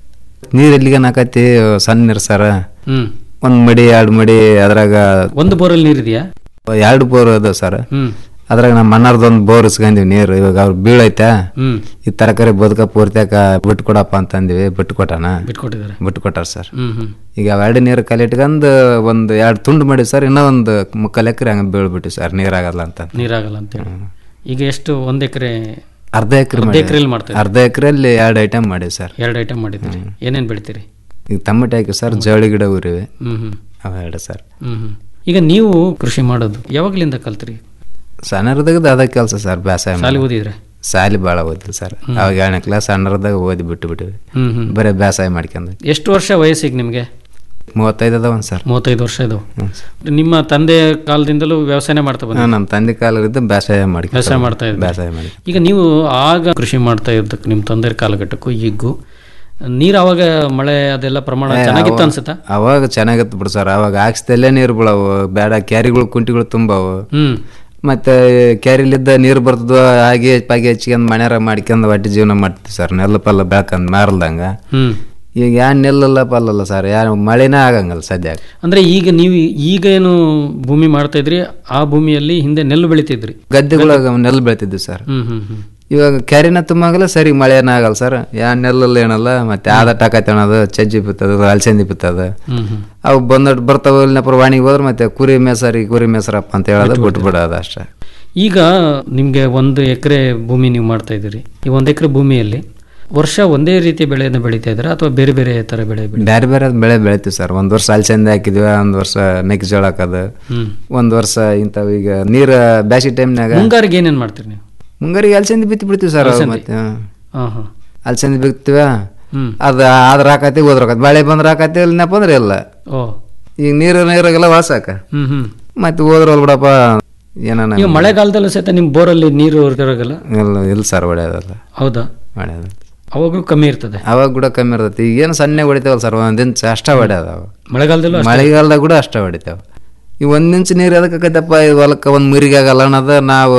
ನೀರು ಎಲ್ಲಿಗೆ ನಾಕತಿ ಸಣ್ಣ ನೀರು ಸರ್ ಹ್ಮ್. ಒಂದು ಮಡಿ ಎರಡು ಮಡಿ ಅದ್ರಾಗ ಒಂದು ಬೋರಲ್ಲಿ ನೀರಿದೆಯಾ ಎರಡು ಬೋರ್ ಅದಾವ ಸರ್ ಹ್ಮ್. ಅದ್ರಾಗ ನಮ್ಮ ಮಣ್ಣಾರ್ದೊಂದು ಬೋರ್ ಇಸ್ಕೊಂಡಿವಿ ನೀರು ಇವಾಗ ಅವ್ರು ಬೀಳೈತೆ ಹ್ಮ್. ಈ ತರಕಾರಿ ಬದುಕ ಪೂರ್ತಿಯಾಕ ಬಿಟ್ಟು ಕೊಡಪ್ಪ ಅಂತಂದಿವಿ ಬಿಟ್ಟು ಕೊಟ್ಟಾನ ಬಿಟ್ಕೊಟ್ಟಿದ್ದಾರೆ. ಬಿಟ್ಟು ಕೊಟ್ಟಾರ ಸರ್ ಹ್ಮ್ ಹ್ಮ್. ಈಗ ಅವೆರಡು ನೀರು ಕಲೆ ಇಟ್ಕೊಂಡು ಒಂದು ಎರಡು ತುಂಡು ಮಾಡಿ ಸರ್ ಇನ್ನೂ ಒಂದು ಮುಕ್ಕಾಲು ಎಕರೆ ಹಂಗೆ ಬೀಳ್ಬಿಟ್ಟು ಸರ್ ನೀರಾಗಲ್ಲ ಅಂತ ನೀರಾಗಲ್ಲ ಅಂತೇಳಿ ಈಗ ಎಷ್ಟು ಒಂದು ಎಕರೆ ಅರ್ಧ ಎಕರೆ ಅರ್ಧ ಎಕರೆಯಲ್ಲಿ ಮಾಡ್ತಾರೆ ಅರ್ಧ ಎಕರೆಯಲ್ಲಿ ಎರಡು ಐಟಮ್ ಮಾಡಿವಿ ಸರ್ ಎರಡು ಐಟಮ್ ಮಾಡಿದ್ರಿ ಏನೇನು ಬೆಳಿತೀರಿ ಈಗ ಟಮಟೆ ಹಾಕಿ ಸರ್ ಜವಳಿ ಗಿಡ ಊರಿವೆ ಹ್ಮ್ ಹ್ಮ್. ಅವೆರಡು ಸರ್ ಹ್ಮ್ ಹ್ಮ್. ಈಗ ನೀವು ಕೃಷಿ ಮಾಡೋದು ಯಾವಾಗ್ಲಿಂದ ಕಲ್ತ್ರಿ ಸಣ್ಣರದಾಗ ಅದ ಕೆಲಸ ಸರ್ ಬೇಸಾಯ ಶಾಲೆ ಮಾಡೋದು. ಓದಿದ್ರೆ? ಶಾಲೆ ಭಾಳ ಓದಿಲ್ಲ ಸರ್ ಹ್ಮ್. ಅವಾಗ ಎರಡನೇ ಕ್ಲಾಸ್ ಸಣ್ಣರದಾಗ ಓದಿ ಬಿಟ್ಟು ಬಿಟ್ಟಿವಿ ಹ್ಮ್ ಹ್ಮ್. ಬರೀ ಬೇಸಾಯ ಮಾಡ್ಕೊಂಡು ಎಷ್ಟು ವರ್ಷ ವಯಸ್ಸಿಗೆ ನಿಮಗೆ ಮೂವತ್ತೈದು ಅದಾವ ಸರ್ ಮೂವತ್ತೈದು ವರ್ಷ ಇದಾವೆ ನಿಮ್ಮ ತಂದೆ ಕಾಲದಿಂದಲೂ ವ್ಯವಸಾಯ ಮಾಡ್ತಾ ಬಂದ ನಮ್ಮ ತಂದೆ ಕಾಲದಿಂದ ಬೇಸಾಯ ಮಾಡಿ ವ್ಯವಸಾಯ ಮಾಡ್ತಾ ಇದ್ರಿ ಬೇಸಾಯ ಮಾಡಿ ಈಗ ನೀವು ಆಗ ಕೃಷಿ ಮಾಡ್ತಾ ಇದ್ದಕ್ಕೆ ನಿಮ್ಮ ತಂದೆ ಕಾಲಘಟ್ಟಕ್ಕೂ ಈಗೂ ನೀರು ಅವಾಗ ಮಳೆ ಅದೆಲ್ಲ ಪ್ರಮಾಣ ಏ, ಚೆನ್ನಾಗಿತ್ತು ಅವ- ಅನ್ಸುತ್ತಾ ಅವಾಗ ಚೆನ್ನಾಗಿತ್ತು ಬಿಡು ಸರ್ ಅವಾಗ ಹಾಕ್ಸ್ದಲ್ಲೇ ನೀರು ಬೀಳವು ಬೇಡ ಕ್ಯಾರಿಗಳು ಕುಂಟಿಗಳು ತುಂಬವು ಹ್ಮ್. ಮತ್ತೆ ಕ್ಯಾರಿಲಿದ್ದ ನೀರು ಬರ್ತದ ಹಾಗೆ ಪಾಗಿ ಹಚ್ಕೊಂಡ್ ಮನ್ಯಾರ ಮಾಡ್ಕೊಂಡ್ ಒಟ್ಟಿ ಜೀವನ ಮಾಡ್ತೀವಿ ಸರ್ ನೆಲ್ಲ ಪಲ್ಲ ಬೆಳ್ಕೊಂಡ್ ಮಾರಲ್ದಂಗ ಹ್ಮ್. ಈಗ ಯಾ ನೆಲ್ಲಲ್ಲ ಪಲ್ಲಲ್ಲ ಸರ್ ಯಾ ಮಳೆನೇ ಆಗಂಗಲ್ಲ ಸದ್ಯ ಅಂದ್ರೆ ಈಗ ನೀವು ಈಗ ಏನು ಭೂಮಿ ಮಾಡ್ತಾ ಇದ್ರಿ ಆ ಭೂಮಿಯಲ್ಲಿ ಹಿಂದೆ ನೆಲ್ಲು ಬೆಳಿತಿದ್ರಿ ಗದ್ದೆಗಳಾಗ ನೆಲ್ಲು ಬೆಳಿತಿದ್ವಿ ಸರ್ ಹ್ಮ್ ಹ್ಮ್ ಹ್ಮ್ ಇವಾಗ ಕ್ಯಾರಿನ ತುಂಬಾಗಲ್ಲ ಸರಿ ಮಳೆನ ಆಗಲ್ಲ ಸರ್ ಯಾ ನೆಲ್ಲಲ್ಲ ಏನಲ್ಲ ಮತ್ತೆ ಆದ ಟಾಕತಿ ಅನ್ನೋದು ಚಜ್ಜಿ ಬಿತ್ತದ ಅಲಸಂದಿ ಬಿತ್ತದ ಹ್ಮ್ ಹ್ಮ್. ಅವು ಬಂದಟ್ಟು ಬರ್ತಾವ ಇಲ್ಲಪ್ಪ ವಾಣಿಗೆ ಹೋದ್ರೆ ಮತ್ತೆ ಕುರಿ ಮೇಸರಿ ಕುರಿ ಮೇಸರಪ್ಪ ಅಂತ ಹೇಳೋದು ಬಿಟ್ಟು ಬಿಡೋದು ಅಷ್ಟೇ ಈಗ ನಿಮ್ಗೆ ಒಂದು ಎಕರೆ ಭೂಮಿ ನೀವು ಮಾಡ್ತಾ ಇದ್ದೀರಿ ಈ ಒಂದು ಎಕರೆ ಭೂಮಿಯಲ್ಲಿ ವರ್ಷ ಒಂದೇ ರೀತಿಯ ಬೆಳೆಯನ್ನು ಬೆಳೀತಾ ಇದ್ದೀರಾ ಅಥವಾ ಬೇರೆ ಬೇರೆ ತರ ಬೆಳೆ ಬೆಳಿ ಬೇರೆ ಬೇರೆ ಬೆಳೆ ಬೆಳಿತೀವಿ ಸರ್ ಒಂದ್ ವರ್ಷ ಅಲಸಂದಿ ಹಾಕಿದ್ವಿ ಒಂದ್ ವರ್ಷ ಮೆಕ್ಕೆಜೋಳ ಹಾಕೋದು ಹ್ಮ್. ಒಂದ್ ವರ್ಷ ಇಂಥವು ಈಗ ನೀರ ಬ್ಯಾಸಿ ಟೈಮ್ನಾಗ ಮುಂಗಾರಿಗೆ ಏನೇನ್ ಮಾಡ್ತೀರಿ ನೀವು ಮುಂಗಾರಿಗೆ ಅಲಸಂದಿ ಬಿತ್ತಿ ಬಿಡ್ತೀವಿ ಸರ್ ಅಲಸಂದಿ? ಮತ್ತೆ ಹಾ, ಹಾ. ಅಲಸಂದಿ ಬಿತ್ತೀವ ಹ್ಮ್. ಅದ ಆದ್ರ ಹಾಕತಿ ಹೋದ್ರ ಹಾಕತಿ ಮಳೆ ಬಂದ್ರ ಹಾಕತಿ ಇಲ್ಲನಪ್ಪ ಅಂದ್ರೆ ಇಲ್ಲ ಓ ಈಗ ನೀರು ನೀರಾಗೆಲ್ಲ ವಾಸಾಕ ಹ್ಮ್ ಹ್ಮ್ ಮತ್ತೆ ಹೋದ್ರಲ್ಲ ಬಿಡಪ್ಪ ಏನಾನ ಈಗ ಮಳೆಗಾಲದಲ್ಲೂ ಸಹಿತ ನಿಮ್ ಬೋರಲ್ಲಿ ನೀರು ಇರೋಗಲ್ಲ ಇಲ್ಲ ಇಲ್ಲ ಸರ್ ಹೊಡೆಯೋದಲ್ಲ ಹೌದಾ ಹೊಡೆಯೋದು ಅವಾಗೂ ಕಮ್ಮಿ ಇರ್ತದೆ ಅವಾಗ ಕೂಡ ಕಮ್ಮಿ ಇರ್ತೈತಿ ಈಗ ಏನು ಸಣ್ಣ ಹೊಡಿತಾವಲ್ಲ ಸರ್ ಒಂದ್ ಇಂಚ್ ಅಷ್ಟ ಹೊಡ್ಯಾದವ ಮಳೆಗಾಲದಲ್ಲೂ ಅಷ್ಟೇ? ಮಳೆಗಾಲದಾಗ ಕೂಡ ಅಷ್ಟ ಹೊಡಿತಾವ ಈ ಒಂದ್ ಇಂಚ್ ನೀರು ಎದಕ್ಕೆ ಆಕೈತಪ್ಪ ಈ ಹೊಲಕ್ಕೆ ಒಂದ್ ಮುರಿಗೆ ಆಗಲ್ಲ ಅನ್ನೋದು ನಾವು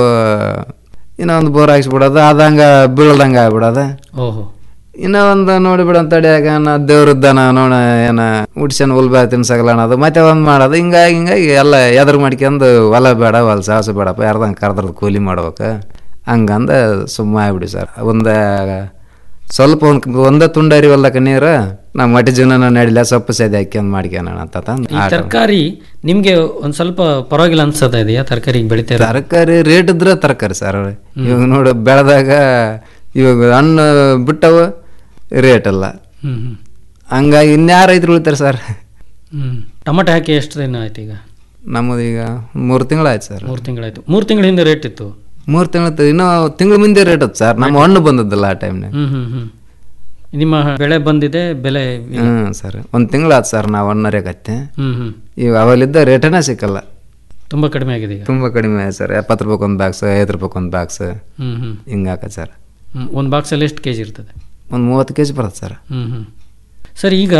ಇನ್ನೂ ಒಂದು ಬೋರ್ ಹಾಕ್ಸ್ಬಿಡೋದು ಅದಂಗ ಬೀಳದಂಗ ಆಗ್ಬಿಡೋದು ಓಹೋ ಇನ್ನೂ ಒಂದು ನೋಡಿ ಬಿಡ ತಡಿಯಾಗ ನಾ ದೇವ್ರದ್ದಾನ ನೋಡ ಏನ ಉಡ್ಸನ್ ಹುಲ್ ಬ್ಯಾ ತಿನ್ಸಾಗಲ್ಲ ಅನ್ನೋದು ಮತ್ತೆ ಒಂದು ಮಾಡೋದು ಹಿಂಗಾಗಿ ಹಿಂಗಾಗಿ ಎಲ್ಲ ಎದುರು ಮಾಡ್ಕೊಂಡು ಹೊಲ ಬೇಡ ಹೊಲ ಸಾಹಸ ಬೇಡಪ್ಪ ಯಾರ್ದಂಗೆ ಕರ್ದ್ರದ್ದು ಕೂಲಿ ಮಾಡ್ಬೇಕು ಹಂಗಂದ ಸುಮ್ಮ ಆಗ್ಬಿಡಿ ಸರ್ ಒಂದು ಸ್ವಲ್ಪ ಒಂದು ಒಂದೇ ತುಂಡರಿ ಹೊಲಕ್ಕೆ ನೀರು ನಮ್ಮ ಮಟ್ಟಿ ಜೀವನ ನಡಿಲ್ಲ ಸೊಪ್ಪು ಸದಿ ಹಾಕ್ಯಂದು ಮಾಡ್ಕ್ಯಾನ ಅಂತ ತಂದ್ ಈ ಆಟ. ತರಕಾರಿ ನಿಮ್ಗೆ ಒಂದ್ ಸ್ವಲ್ಪ ಪರವಾಗಿಲ್ಲ ಅನ್ಸತಾ ಇದೆಯಾ ತರಕಾರಿ ಬೆಳಿತಾ ಇರೋದು? ತರಕಾರಿ ರೇಟ್ ಇದ್ರೆ ತರಕಾರಿ ಸರ್ ಇವಾಗ ನೋಡು ಬೆಳೆದಾಗ ಇವಾಗ ಹಣ್ಣು ಬಿಟ್ಟವ ರೇಟ್ ಅಲ್ಲ ಹ್ಮ್ ಹ್ಮ್. ಹಂಗಾಗಿ ಇನ್ಯಾರು ರೈತರು ಉಳಿತಾರೆ ಸರ್ ಹ್ಮ್ ಟೊಮಟೊ ಹಾಕಿ ಎಷ್ಟು ದಿನ ಆಯ್ತು ಈಗ ನಮ್ಮದು ಈಗ ಮೂರು ತಿಂಗಳಾಯ್ತು ಸರ್ ಮೂರು ತಿಂಗಳಾಯ್ತು ಮೂರು ತಿಂಗಳ ಹಿಂದೆ ರೇಟ್ ಇತ್ತು ಮೂರು ತಿಂಗಳು ಇನ್ನೂ ತಿಂಗಳ ಮುಂದೆ ರೇಟ್ ಹತ್ತು ಸರ್ ನಮ್ಮ ಹಣ್ಣು ಬಂದದ್ದಲ್ಲ ಆ ಟೈಮ್ನಾಗ ಹ್ಮ್ ಹ್ಮ್ ಹ್ಮ್ ನಿಮ್ಮ ಬೆಳೆ ಬಂದಿದೆ ಬೆಲೆ ಇಲ್ಲ. ಹ್ಞೂ ಸರ್ ಒಂದು ತಿಂಗಳು ಆಯ್ತು ಸರ್ ನಾವು ಹಣ್ಣು ಅರಿಯಕತ್ತೆ ಹ್ಮ್ ಹ್ಮ್ ಈಗ ಅವಲ್ಲಿದ್ದ ರೇಟನೇ ಸಿಕ್ಕಲ್ಲ ತುಂಬಾ ಕಡಿಮೆ ಆಗಿದೆ ಈಗ ತುಂಬ ಕಡಿಮೆ ಆಯ್ತು ಸರ್ ಎಪ್ಪತ್ತು ರೂಪಾಯಿ ಒಂದು ಬಾಕ್ಸ್ ಐದು ರೂಪಾಯಿ ಒಂದು ಬಾಕ್ಸ್ ಹ್ಮ್ ಹ್ಮ್ ಹಿಂಗೆ ಹಾಕತ್ತೆ ಸರ್ ಹ್ಮ್ ಒಂದು ಬಾಕ್ಸಲ್ಲಿ ಎಷ್ಟು ಕೆ ಜಿ ಇರ್ತದೆ ಒಂದು ಮೂವತ್ತು ಕೆ ಜಿ ಬರುತ್ತೆ ಸರ್ ಹ್ಮ್ ಹ್ಮ್ ಸರ್ ಈಗ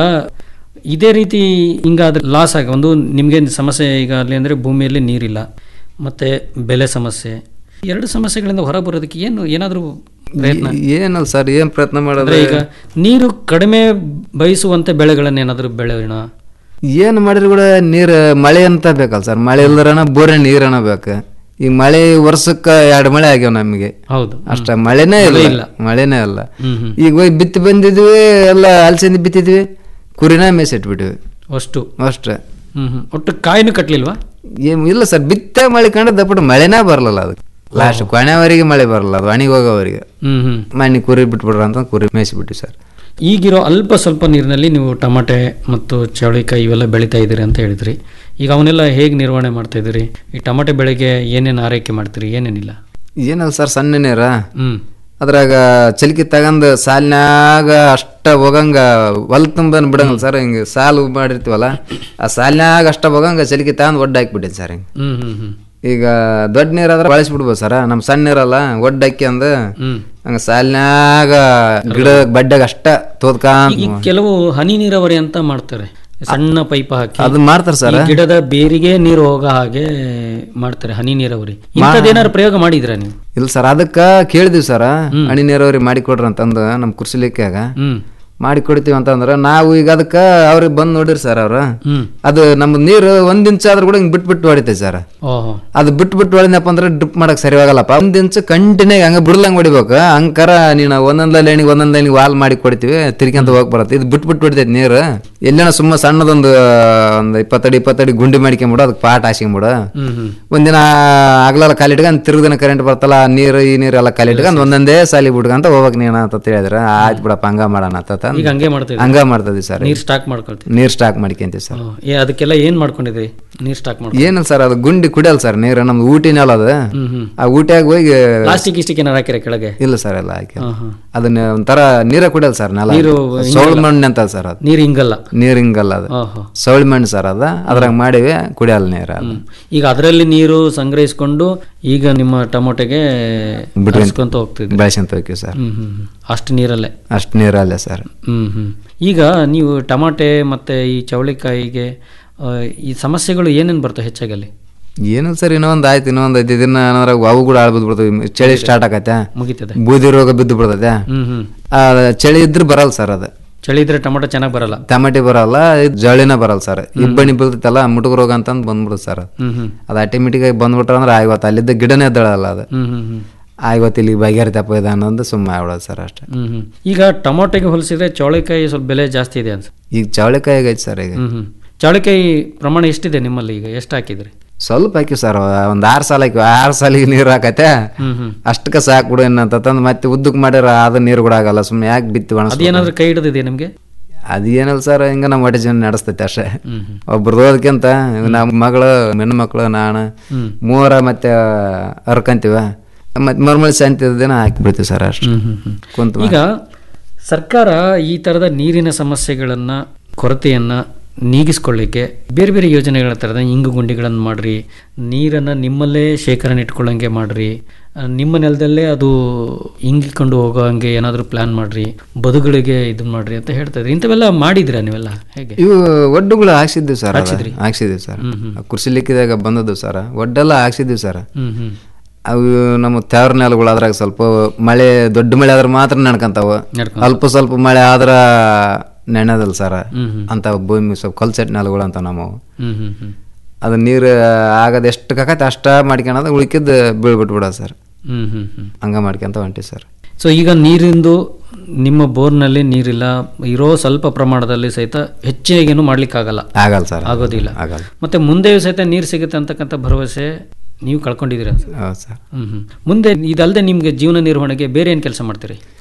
ಇದೇ ರೀತಿ ಹಿಂಗಾದ್ರೆ ಲಾಸ್ ಆಗಿ ಒಂದು ನಿಮಗೆ ಸಮಸ್ಯೆ ಈಗ ಅಲ್ಲಿ ಅಂದರೆ ಭೂಮಿಯಲ್ಲಿ ನೀರಿಲ್ಲ ಮತ್ತು ಬೆಲೆ ಸಮಸ್ಯೆ ಎರಡು ಸಮಸ್ಯೆಗಳಿಂದ ಹೊರ ಬರೋದಕ್ಕೆ ಏನು ಏನಾದರೂ ಪ್ರಯತ್ನ ಏನಲ್ಲ ಸರ್ ಏನು ಪ್ರಯತ್ನ ಅಂದ್ರೆ ಮಾಡೋದು ಈಗ ನೀರು ಕಡಿಮೆ ಬಯಸುವಂತೆ ಬೆಳೆಗಳನ್ನು ಏನಾದರೂ ಬೆಳೆಯೋಣ ಏನು ಮಾಡಿದ್ರು ಕೂಡ ನೀರು ಮಳೆ ಅಂತ ಬೇಕಲ್ಲ ಸರ್ ಮಳೆ ಇಲ್ದ್ರನ ಬೋರೆ ನೀರನ ಬೇಕು ಈಗ ಮಳೆ ವರ್ಷಕ್ಕೆ ಎರಡು ಮಳೆ ಆಗ್ಯಾವ ನಮಗೆ ಹೌದು ಅಷ್ಟ ಮಳೆನೇ ಮಳೆ ಇಲ್ಲ ಇಲ್ಲ. ಮಳೆನೇ ಇಲ್ಲ ಹ್ಮ್ ಹ್ಮ್. ಈಗ ಹೋಗಿ ಬಿತ್ತಿ ಬಂದಿದ್ವಿ ಎಲ್ಲ ಅಲಸಂದಿ ಬಿತ್ತಿದ್ವಿ ಕುರಿನ ಮೇಸಿಟ್ಬಿಟ್ವಿ ಅಷ್ಟು ಅಷ್ಟೇ ಹ್ಮ್ ಹ್ಮ್ ಒಟ್ಟು ಕಾಯಿನೂ ಕಟ್ಟಲಿಲ್ವಾ ಏನ್ ಇಲ್ಲ ಸರ್ ಬಿತ್ತ ಮಳೆ ಕಂಡದ ಬಟ್ ಮಳೆನೇ ಬರಲ್ಲ ಅದಕ್ಕೆ ಲಾಸ್ಟ್ ಕೊನೆವರೆಗೆ ಮಳೆ ಬರಲ್ಲ ಅದು ಹಣಿಗೆ ಹೋಗೋವರೆಗೆ ಹ್ಮ್ ಹ್ಮ್ ಮಣ್ಣಿ ಕುರಿ ಬಿಟ್ಬಿಡ್ರ ಅಂತ ಕುರಿ ಮೇಯಿಸಿಬಿಟ್ವಿ ಸರ್ ಈಗಿರೋ ಅಲ್ಪ ಸ್ವಲ್ಪ ನೀರಿನಲ್ಲಿ ನೀವು ಟಮಾಟೆ ಮತ್ತು ಚವಳಿಕಾಯಿ ಇವೆಲ್ಲ ಬೆಳೀತಾ ಇದ್ದೀರಿ ಅಂತ ಹೇಳಿದ್ರಿ ಈಗ ಅವನ್ನೆಲ್ಲ ಹೇಗೆ ನಿರ್ವಹಣೆ ಮಾಡ್ತಾ ಇದ್ದೀರಿ ಈ ಟಮಾಟೆ ಬೆಳೆಗೆ ಏನೇನು ಆರೈಕೆ ಮಾಡ್ತೀರಿ ಏನೇನಿಲ್ಲ ಏನಲ್ಲ ಸರ್ ಸಣ್ಣ ನೀರ ಹ್ಮ್ ಅದ್ರಾಗ ಚಲಿಕೆ ತಗಂದು ಸಾಲಿನಾಗ ಅಷ್ಟ ಹೋಗಂಗ ಹೊಲ್ ತುಂಬನ್ ಬಿಡಂಗಿಲ್ಲ ಸರ್ ಹಿಂಗೆ ಸಾಲು ಮಾಡಿರ್ತೀವಲ್ಲ ಆ ಸಾಲಿನಾಗ ಅಷ್ಟ ಹೋಗಂಗ ಚಲಿಕೆ ತಗಂದು ಒಡ್ಡ ಹಾಕ್ಬಿಟ್ಟಿನಿ ಸರ್ ಹಿಂಗೆ ಹ್ಮ್ ಹ್ಮ್ ಹ್ಮ್ ಈಗ ದೊಡ್ಡ ನೀರಾದ್ರೆ ಬಳಸ್ಬಿಡ್ಬೋದು ಸರ್ ನಮ್ಮ ಸಣ್ಣ ನೀರಲ್ಲ ಒಡ್ಡ ಹಾಕಿ ಅಂದ ಹ್ಮ್. ಹಂಗ ಸಾಲಿನಾಗ ಗಿಡ ಬಡ್ಡಾಗ ಅಷ್ಟ ತೋದ್ಕಾಂತ ಈಗ ಕೆಲವು ಹನಿ ನೀರಾವರಿ ಅಂತ ಮಾಡ್ತಾರೆ ಸಣ್ಣ ಪೈಪ್ ಹಾಕಿ ಅದು ಮಾಡ್ತಾರೆ ಸರ್. ಈ ಗಿಡದ ಬೇರಿಗೆ ನೀರು ಹೋಗೋ ಹಾಗೆ ಮಾಡ್ತಾರೆ ಹನಿ ನೀರಾವರಿ ಇಂಥದ್ದೇನಾದ್ರು ಪ್ರಯೋಗ ಮಾಡಿದ್ರಾ ನೀವು ಇಲ್ಲ ಸರ್ ಅದಕ್ಕ ಕೇಳಿದ್ವಿ ಸರ್ ಹನಿ ನೀರಾವರಿ ಮಾಡಿ ಕೊಡ್ರಿ ಅಂತಂದು ನಮ್ಮ ಕೃಷಿ ಲೆಕ್ಕಾಗ ಹ್ಮ್ ಮಾಡಿ ಕೊಡ್ತೀವಿ ಅಂತಂದ್ರ ನಾವು ಈಗ ಅದಕ್ಕ ಅವ್ರಿಗೆ ಬಂದ್ ನೋಡಿರಿ ಸರ್ ಅವ್ರ ಹ್ಮ್. ಅದು ನಮ್ದು ನೀರು ಒಂದ್ ಇಂಚ್ ಆದ್ರೂ ಕೂಡ ಹಿಂಗ್ ಬಿಟ್ ಬಿಟ್ಟು ಹೊಡಿತೈತೆ ಸರ್ ಓಹೋ ಅದು ಬಿಟ್ಟು ಬಿಟ್ಟು ಹೊಡಿದ್ನಪ್ಪ ಅಂದ್ರೆ ಡ್ರಿಪ್ ಮಾಡಕ್ ಸರಿ ಆಗಲ್ಲಪ್ಪ ಒಂದ್ ಇಂಚ್ ಕಂಟಿನ್ಯೂ ಹಂಗ ಬಿಡ್ಲಂಗ್ ಹೊಡಿಬೇಕು ಹಂಗಾರ ನೀನು ಒಂದೊಂದ್ ಲೈನಿಗೆ ಒಂದೊಂದ್ ಲೈನಿಗೆ ವಾಲ್ ಮಾಡಿ ಕೊಡ್ತೀವಿ ತಿರ್ಕೊಂತ ಹೋಗಿ ಬರತ್ತೆ ಇದು ಬಿಟ್ಟು ಬಿಟ್ಟು ಹೊಡಿತೈತೆ ನೀರು ಎಲ್ಲೇನ ಸುಮ್ಮ ಸಣ್ಣದೊಂದು ಒಂದು ಇಪ್ಪತ್ತಡಿ ಇಪ್ಪತ್ತಡಿ ಗುಂಡಿ ಮಾಡ್ಕೊಂಬಿಡು ಅದಕ್ಕೆ ಪಾಟ್ ಹಾಸ್ಕೊಂಬಿಡು ಹ್ಮ್ ಹ್ಮ್ ಒಂದಿನ ಆಗ್ಲೆಲ್ಲ ಖಾಲಿ ಇಟ್ಕೊಂಡು ತಿರುಗಿನ ಕರೆಂಟ್ ಬರ್ತಲ್ಲ ಆ ನೀರು ಈ ನೀರು ಎಲ್ಲ ಖಾಲಿ ಇಟ್ಕೊಂಡು ಒಂದೊಂದೇ ಸಾಲಿ ಬಿಡ್ಕಂತ ಹೋಗ್ಬೇಕು ನೀನು ಅಂತ ಹೇಳಿದ್ರ ಆಯ್ತು ಬಿಡಪ್ಪ ಹಂಗ ಮಾಡೋಣ ಅಂತ ಈಗ ಹಂಗೆ ಮಾಡ್ತಾ ಇದ್ದೀರಾ? ಹಂಗ ಮಾಡ್ತದ್ವಿ ಸರ್ ನೀರ್ ಸ್ಟಾಕ್ ಮಾಡ್ಕೊಳ್ತೀವಿ ನೀರ್ ಸ್ಟಾಕ್ ಮಾಡ್ಕೊಂತೀವಿ ಸರ್ ಏ ಅದಕ್ಕೆಲ್ಲ ಏನ್ ಮಾಡ್ಕೊಂಡಿದ್ರಿ ನೀರ್ ಸ್ಟಾಕ್ ಮಾಡ್ಕೊ ಏನಲ್ಲ ಸರ್ ಅದು ಗುಂಡಿ ಕುಡಿಯಲ್ಲ ಸರ್ ನೀರು ನಮ್ದು ಊಟಿನೆಲ್ಲ ಅದು ಹ್ಮ್ ಹ್ಮ್ ಆ ಊಟಿಯಾಗ ಹೋಗಿ ಪ್ಲಾಸ್ಟಿಕ್ ಇಸ್ಟಿಕ್ ಏನಾರು ಹಾಕಿರ ಕೆಳಗೆ ಇಲ್ಲ ಸರ್ ಎಲ್ಲ ಹಾಕಿ ಹಾ, ಹಾ. ಅದನ್ನ ಒಂಥರ ನೀರೇ ಕುಡಿಯಲ್ಲ ಸರ್ ನೆಲ ನೀರು ಸೌಳ್ ಹಿಂಗಲ್ಲ. ಮಣ್ಣು ಅಂತ ಸರ್ ಅದು ನೀರ್ ಹಿಂಗಲ್ಲ ನೀರ್ ಹಿಂಗಲ್ಲ ಅದು ಓಹೋ. ಸೌಳ್ ಮಣ್ಣು ಸರ್ ಅದ ಅದ್ರಾಗ ಮಾಡಿವಿ ಕುಡಿಯಲ್ಲ ನೀರು ಅದು ಈಗ ಅದರಲ್ಲಿ ನೀರು ಸಂಗ್ರಹಿಸಿಕೊಂಡು ಈಗ ನಿಮ್ಮ ಟೊಮೊಟೊಗೆ ಬಳಸ್ಕೊಂತ ಹೋಗ್ತಿದ್ರಿ ಬೆಳೆಸಂತ ಹೋಗ್ತೀವಿ ಸರ್ ಹ್ಮ್ ಹ್ಮ್ ಹ್ಮ್. ಅಷ್ಟು ನೀರಲ್ಲೇ ಅಷ್ಟು ನೀರಲ್ಲೇ ಸರ್ ಹ್ಮ್ ಹ್ಮ್ ಈಗ ನೀವು ಟಮಾಟೆ ಮತ್ತೆ ಈ ಚವಳಿಕಾಯಿಗೆ ಆ, ಈ ಸಮಸ್ಯೆಗಳು ಏನೇನು ಬರ್ತವೆ ಹೆಚ್ಚಾಗಿ ಅಲ್ಲಿ ಏನಿಲ್ಲ ಸರ್ ಇನ್ನೊಂದು ಆಯ್ತು ಇನ್ನೊಂದು ಐದು ದಿನ ಏನಾರ ಅವು ಕೂಡ ಆಳ್ಬೋದು ಬಿಡ್ತವೆ ಚಳಿ ಸ್ಟಾರ್ಟ್ ಆಗತ್ತೆ ಮುಗಿತದೆ ಬೂದಿ ರೋಗ ಬಿದ್ದು ಬಿಡ್ತದೆ ಹ್ಮ್ ಹ್ಮ್ ಆ, ಚಳಿ ಇದ್ರೆ ಬರಲ್ಲ ಸರ್ ಅದು ಚಳಿ ಇದ್ರೆ ಟೊಮೊಟೊ ಚೆನ್ನಾಗಿ ಬರಲ್ಲ ಟಮಾಟಿ ಬರಲ್ಲ ಇದ್ ಜಳಿನ ಬರಲ್ಲ ಸರ್ ಇಬ್ಬಣಿ ಬೀಳ್ತೈತಲ್ಲ ಮುಟುಕ ರೋಗ ಅಂತಂದು ಬಂದ್ಬಿಡುತ್ತೆ ಸರ್ ಹ್ಮ್ ಹ್ಮ್ ಅದು ಆಟೋಮೆಟಿಕ್ ಆಗಿ ಬಂದ್ಬಿಟ್ರೆ ಅಂದ್ರೆ ಆಯ್ವತ್ತು ಅಲ್ಲಿದ್ದ ಗಿಡನೇ ಎದ್ದಳಲ್ಲ ಅದು ಹ್ಮ್ ಹ್ಮ್ ಹ್ಮ್ ಆಯ್ವತ್ತು ಇಲ್ಲಿ ಬಗೆಹರಿತಪ್ಪ ಇದೆ ಅನ್ನೋದು ಸುಮ್ಮನೆ ಆಗ್ಬಿಡೋದು ಸರ್ ಅಷ್ಟೇ ಹ್ಮ್ ಹ್ಮ್ ಈಗ ಟೊಮೊಟೊಗೆ ಹೋಲಿಸಿದ್ರೆ ಚೌಳಿಕಾಯಿ ಸ್ವಲ್ಪ ಬೆಲೆ ಜಾಸ್ತಿ ಇದೆ ಅನ್ಸ ಈಗ ಚವಳಿಕಾಯಿ ಐತೆ ಸರ್ ಈಗ ಹ್ಮ್ ಹ್ಮ್ ಚೌಳಿಕಾಯಿ ಪ್ರಮಾಣ ಎಷ್ಟಿದೆ ನಿಮ್ಮಲ್ಲಿ ಈಗ ಎಷ್ಟು ಹಾಕಿದ್ರಿ ಸ್ವಲ್ಪ ಹಾಕಿ ಸರ್ ಒಂದು ಆರು ಸಾಲ ಹಾಕಿ ಆರು ಸಾಲಿಗೆ ನೀರು ಹಾಕತ್ತೆ ಹ್ಮ್ ಹ್ಮ್ ಅಷ್ಟಕ್ಕೆ ಸಾಕು ಬಿಡು ಏನಂತಂದು ಮತ್ತೆ ಉದ್ದಕ್ಕೆ ಮಾಡಿರ ಅದು ನೀರು ಕೂಡ ಆಗಲ್ಲ ಸುಮ್ಮನೆ ಯಾಕೆ ಬಿತ್ತಿ ಒಣಸ್ ಅದೇನಾದ್ರೂ ಕೈ ಹಿಡಿದಿದೆ ನಿಮ್ಗೆ ಅದು ಏನಲ್ಲ ಸರ್ ಹಿಂಗ ನಮ್ಮ ಹೊಟ್ಟೆ ಜೀವನ ನಡೆಸ್ತೈತೆ ಅಷ್ಟೇ ಹ್ಮ್ ಹ್ಮ್. ಒಬ್ರದ್ದು ಓದಕ್ಕಿಂತ ನಮ್ಮ ಮಗಳು ಹೆಣ್ಣು ಮಕ್ಕಳು ನಾನು ಹ್ಮ್. ಮೂವರ ಮತ್ತೆ ಹರ್ಕಂತೀವ ಮತ್ತೆ ಮರ್ಮಳಿ ಶಾಂತಿ ದಿನ ಹಾಕಿಬಿಡ್ತೀವಿ ಸರ್ ಅಷ್ಟೇ ಹ್ಮ್ ಹ್ಮ್ ಹ್ಮ್. ಕುಂತು ಈಗ ಸರ್ಕಾರ ಈ ತರದ ನೀರಿನ ಸಮಸ್ಯೆಗಳನ್ನ ಕೊರತೆಯನ್ನ ನೀಗಿಸ್ಕೊಳ್ಳಿಕ್ಕೆ ಬೇರೆ ಬೇರೆ ಯೋಜನೆಗಳ ಥರದ ಇಂಗು ಗುಂಡಿಗಳನ್ನು ಮಾಡ್ರಿ ನೀರನ್ನು ನಿಮ್ಮಲ್ಲೇ ಶೇಖರಣೆ ಇಟ್ಕೊಳ್ಳಂಗೆ ಮಾಡ್ರಿ ಆ, ನಿಮ್ಮ ನೆಲದಲ್ಲೇ ಅದು ಇಂಗಿಕೊಂಡು ಹೋಗೋ ಹಂಗೆ ಏನಾದರೂ ಪ್ಲಾನ್ ಮಾಡ್ರಿ ಬದುಗಳಿಗೆ ಇದನ್ನ ಮಾಡ್ರಿ ಅಂತ ಹೇಳ್ತಾ ಇದ್ರಿ ಇಂಥವೆಲ್ಲ ಮಾಡಿದಿರಾ ನೀವೆಲ್ಲ ಹೇಗೆ ಇವು ಒಡ್ಡುಗಳು ಹಾಕ್ಸಿದ್ವಿ ಸರ್ ಅದು. ಹಾಕ್ಸಿದ್ರಿ? ಹಾಕ್ಸಿದ್ವಿ ಸರ್ ಹ್ಮ್, ಹ್ಮ್. ಕೃಷಿ ಲಿಕ್ಕಿದಾಗ ಬಂದದ್ದು ಸರ್ ಒಡ್ಡೆಲ್ಲ ಹಾಕ್ಸಿದ್ವಿ ಸರ್ ಹ್ಮ್ ಹ್ಮ್ ಅವು ನಮ್ಮ ತೇವ್ರ ನೆಲಗಳು ಅದ್ರಾಗ ಸ್ವಲ್ಪ ಮಳೆ ದೊಡ್ಡ ಮಳೆ ಆದ್ರೆ ಮಾತ್ರ ನಡ್ಕಂತಾವ ನಡ್ಕೊಂತಾವ. ಅಲ್ಪ ಸ್ವಲ್ಪ ಮಳೆ ಆದ್ರ ನೆನೆದಲ್ಲ ಸರ್ ಹ್ಮ್ ಹ್ಮ್. ಅಂತ ಭೂಮಿ ಸ್ವಲ್ಪ ಕಲ್ಸೆಟ್ ನೆಲಗಳು ಅಂತ ನಮ್ಮವು ಹ್ಮ್ ಹ್ಮ್ ಹ್ಮ್ ಅದು ನೀರು ಆಗದ ಎಷ್ಟು ಕಾಕತ್ತೆ ಅಷ್ಟ ಮಾಡ್ಕೊಳೋದು ಉಳ್ಕಿದ್ದು ಬೀಳ್ಬಿಟ್ಬಿಡೋದು ಸರ್ ಹ್ಮ್ ಹ್ಮ್ ಹ್ಮ್ ಹಂಗ ಮಾಡ್ಕೊಂತ ಹೊಂಟಿ ಸರ್ ಸೊ ಈಗ ನೀರಿಂದು ನಿಮ್ಮ ಬೋರ್ನಲ್ಲಿ ನೀರಿಲ್ಲ ಇರೋ ಸ್ವಲ್ಪ ಪ್ರಮಾಣದಲ್ಲಿ ಸಹಿತ ಹೆಚ್ಚಿಗೇನು ಮಾಡ್ಲಿಕ್ಕಾಗಲ್ಲ ಆಗಲ್ಲ ಸರ್ ಆಗೋದಿಲ್ಲ ಆಗಲ್ಲ ಮತ್ತೆ ಮುಂದೆಯೂ ಸಹಿತ ನೀರು ಸಿಗುತ್ತೆ ಅಂತಕ್ಕಂಥ ಭರವಸೆ ನೀವು ಕಳ್ಕೊಂಡಿದ್ದೀರಾ ಹೌದು ಸರ್ ಹ್ಮ್ ಹ್ಮ್ ಮುಂದೆ ಇದಲ್ಲದೆ ನಿಮಗೆ ಜೀವನ ನಿರ್ವಹಣೆಗೆ ಬೇರೆ ಏನು ಕೆಲಸ ಮಾಡ್ತೀರಿ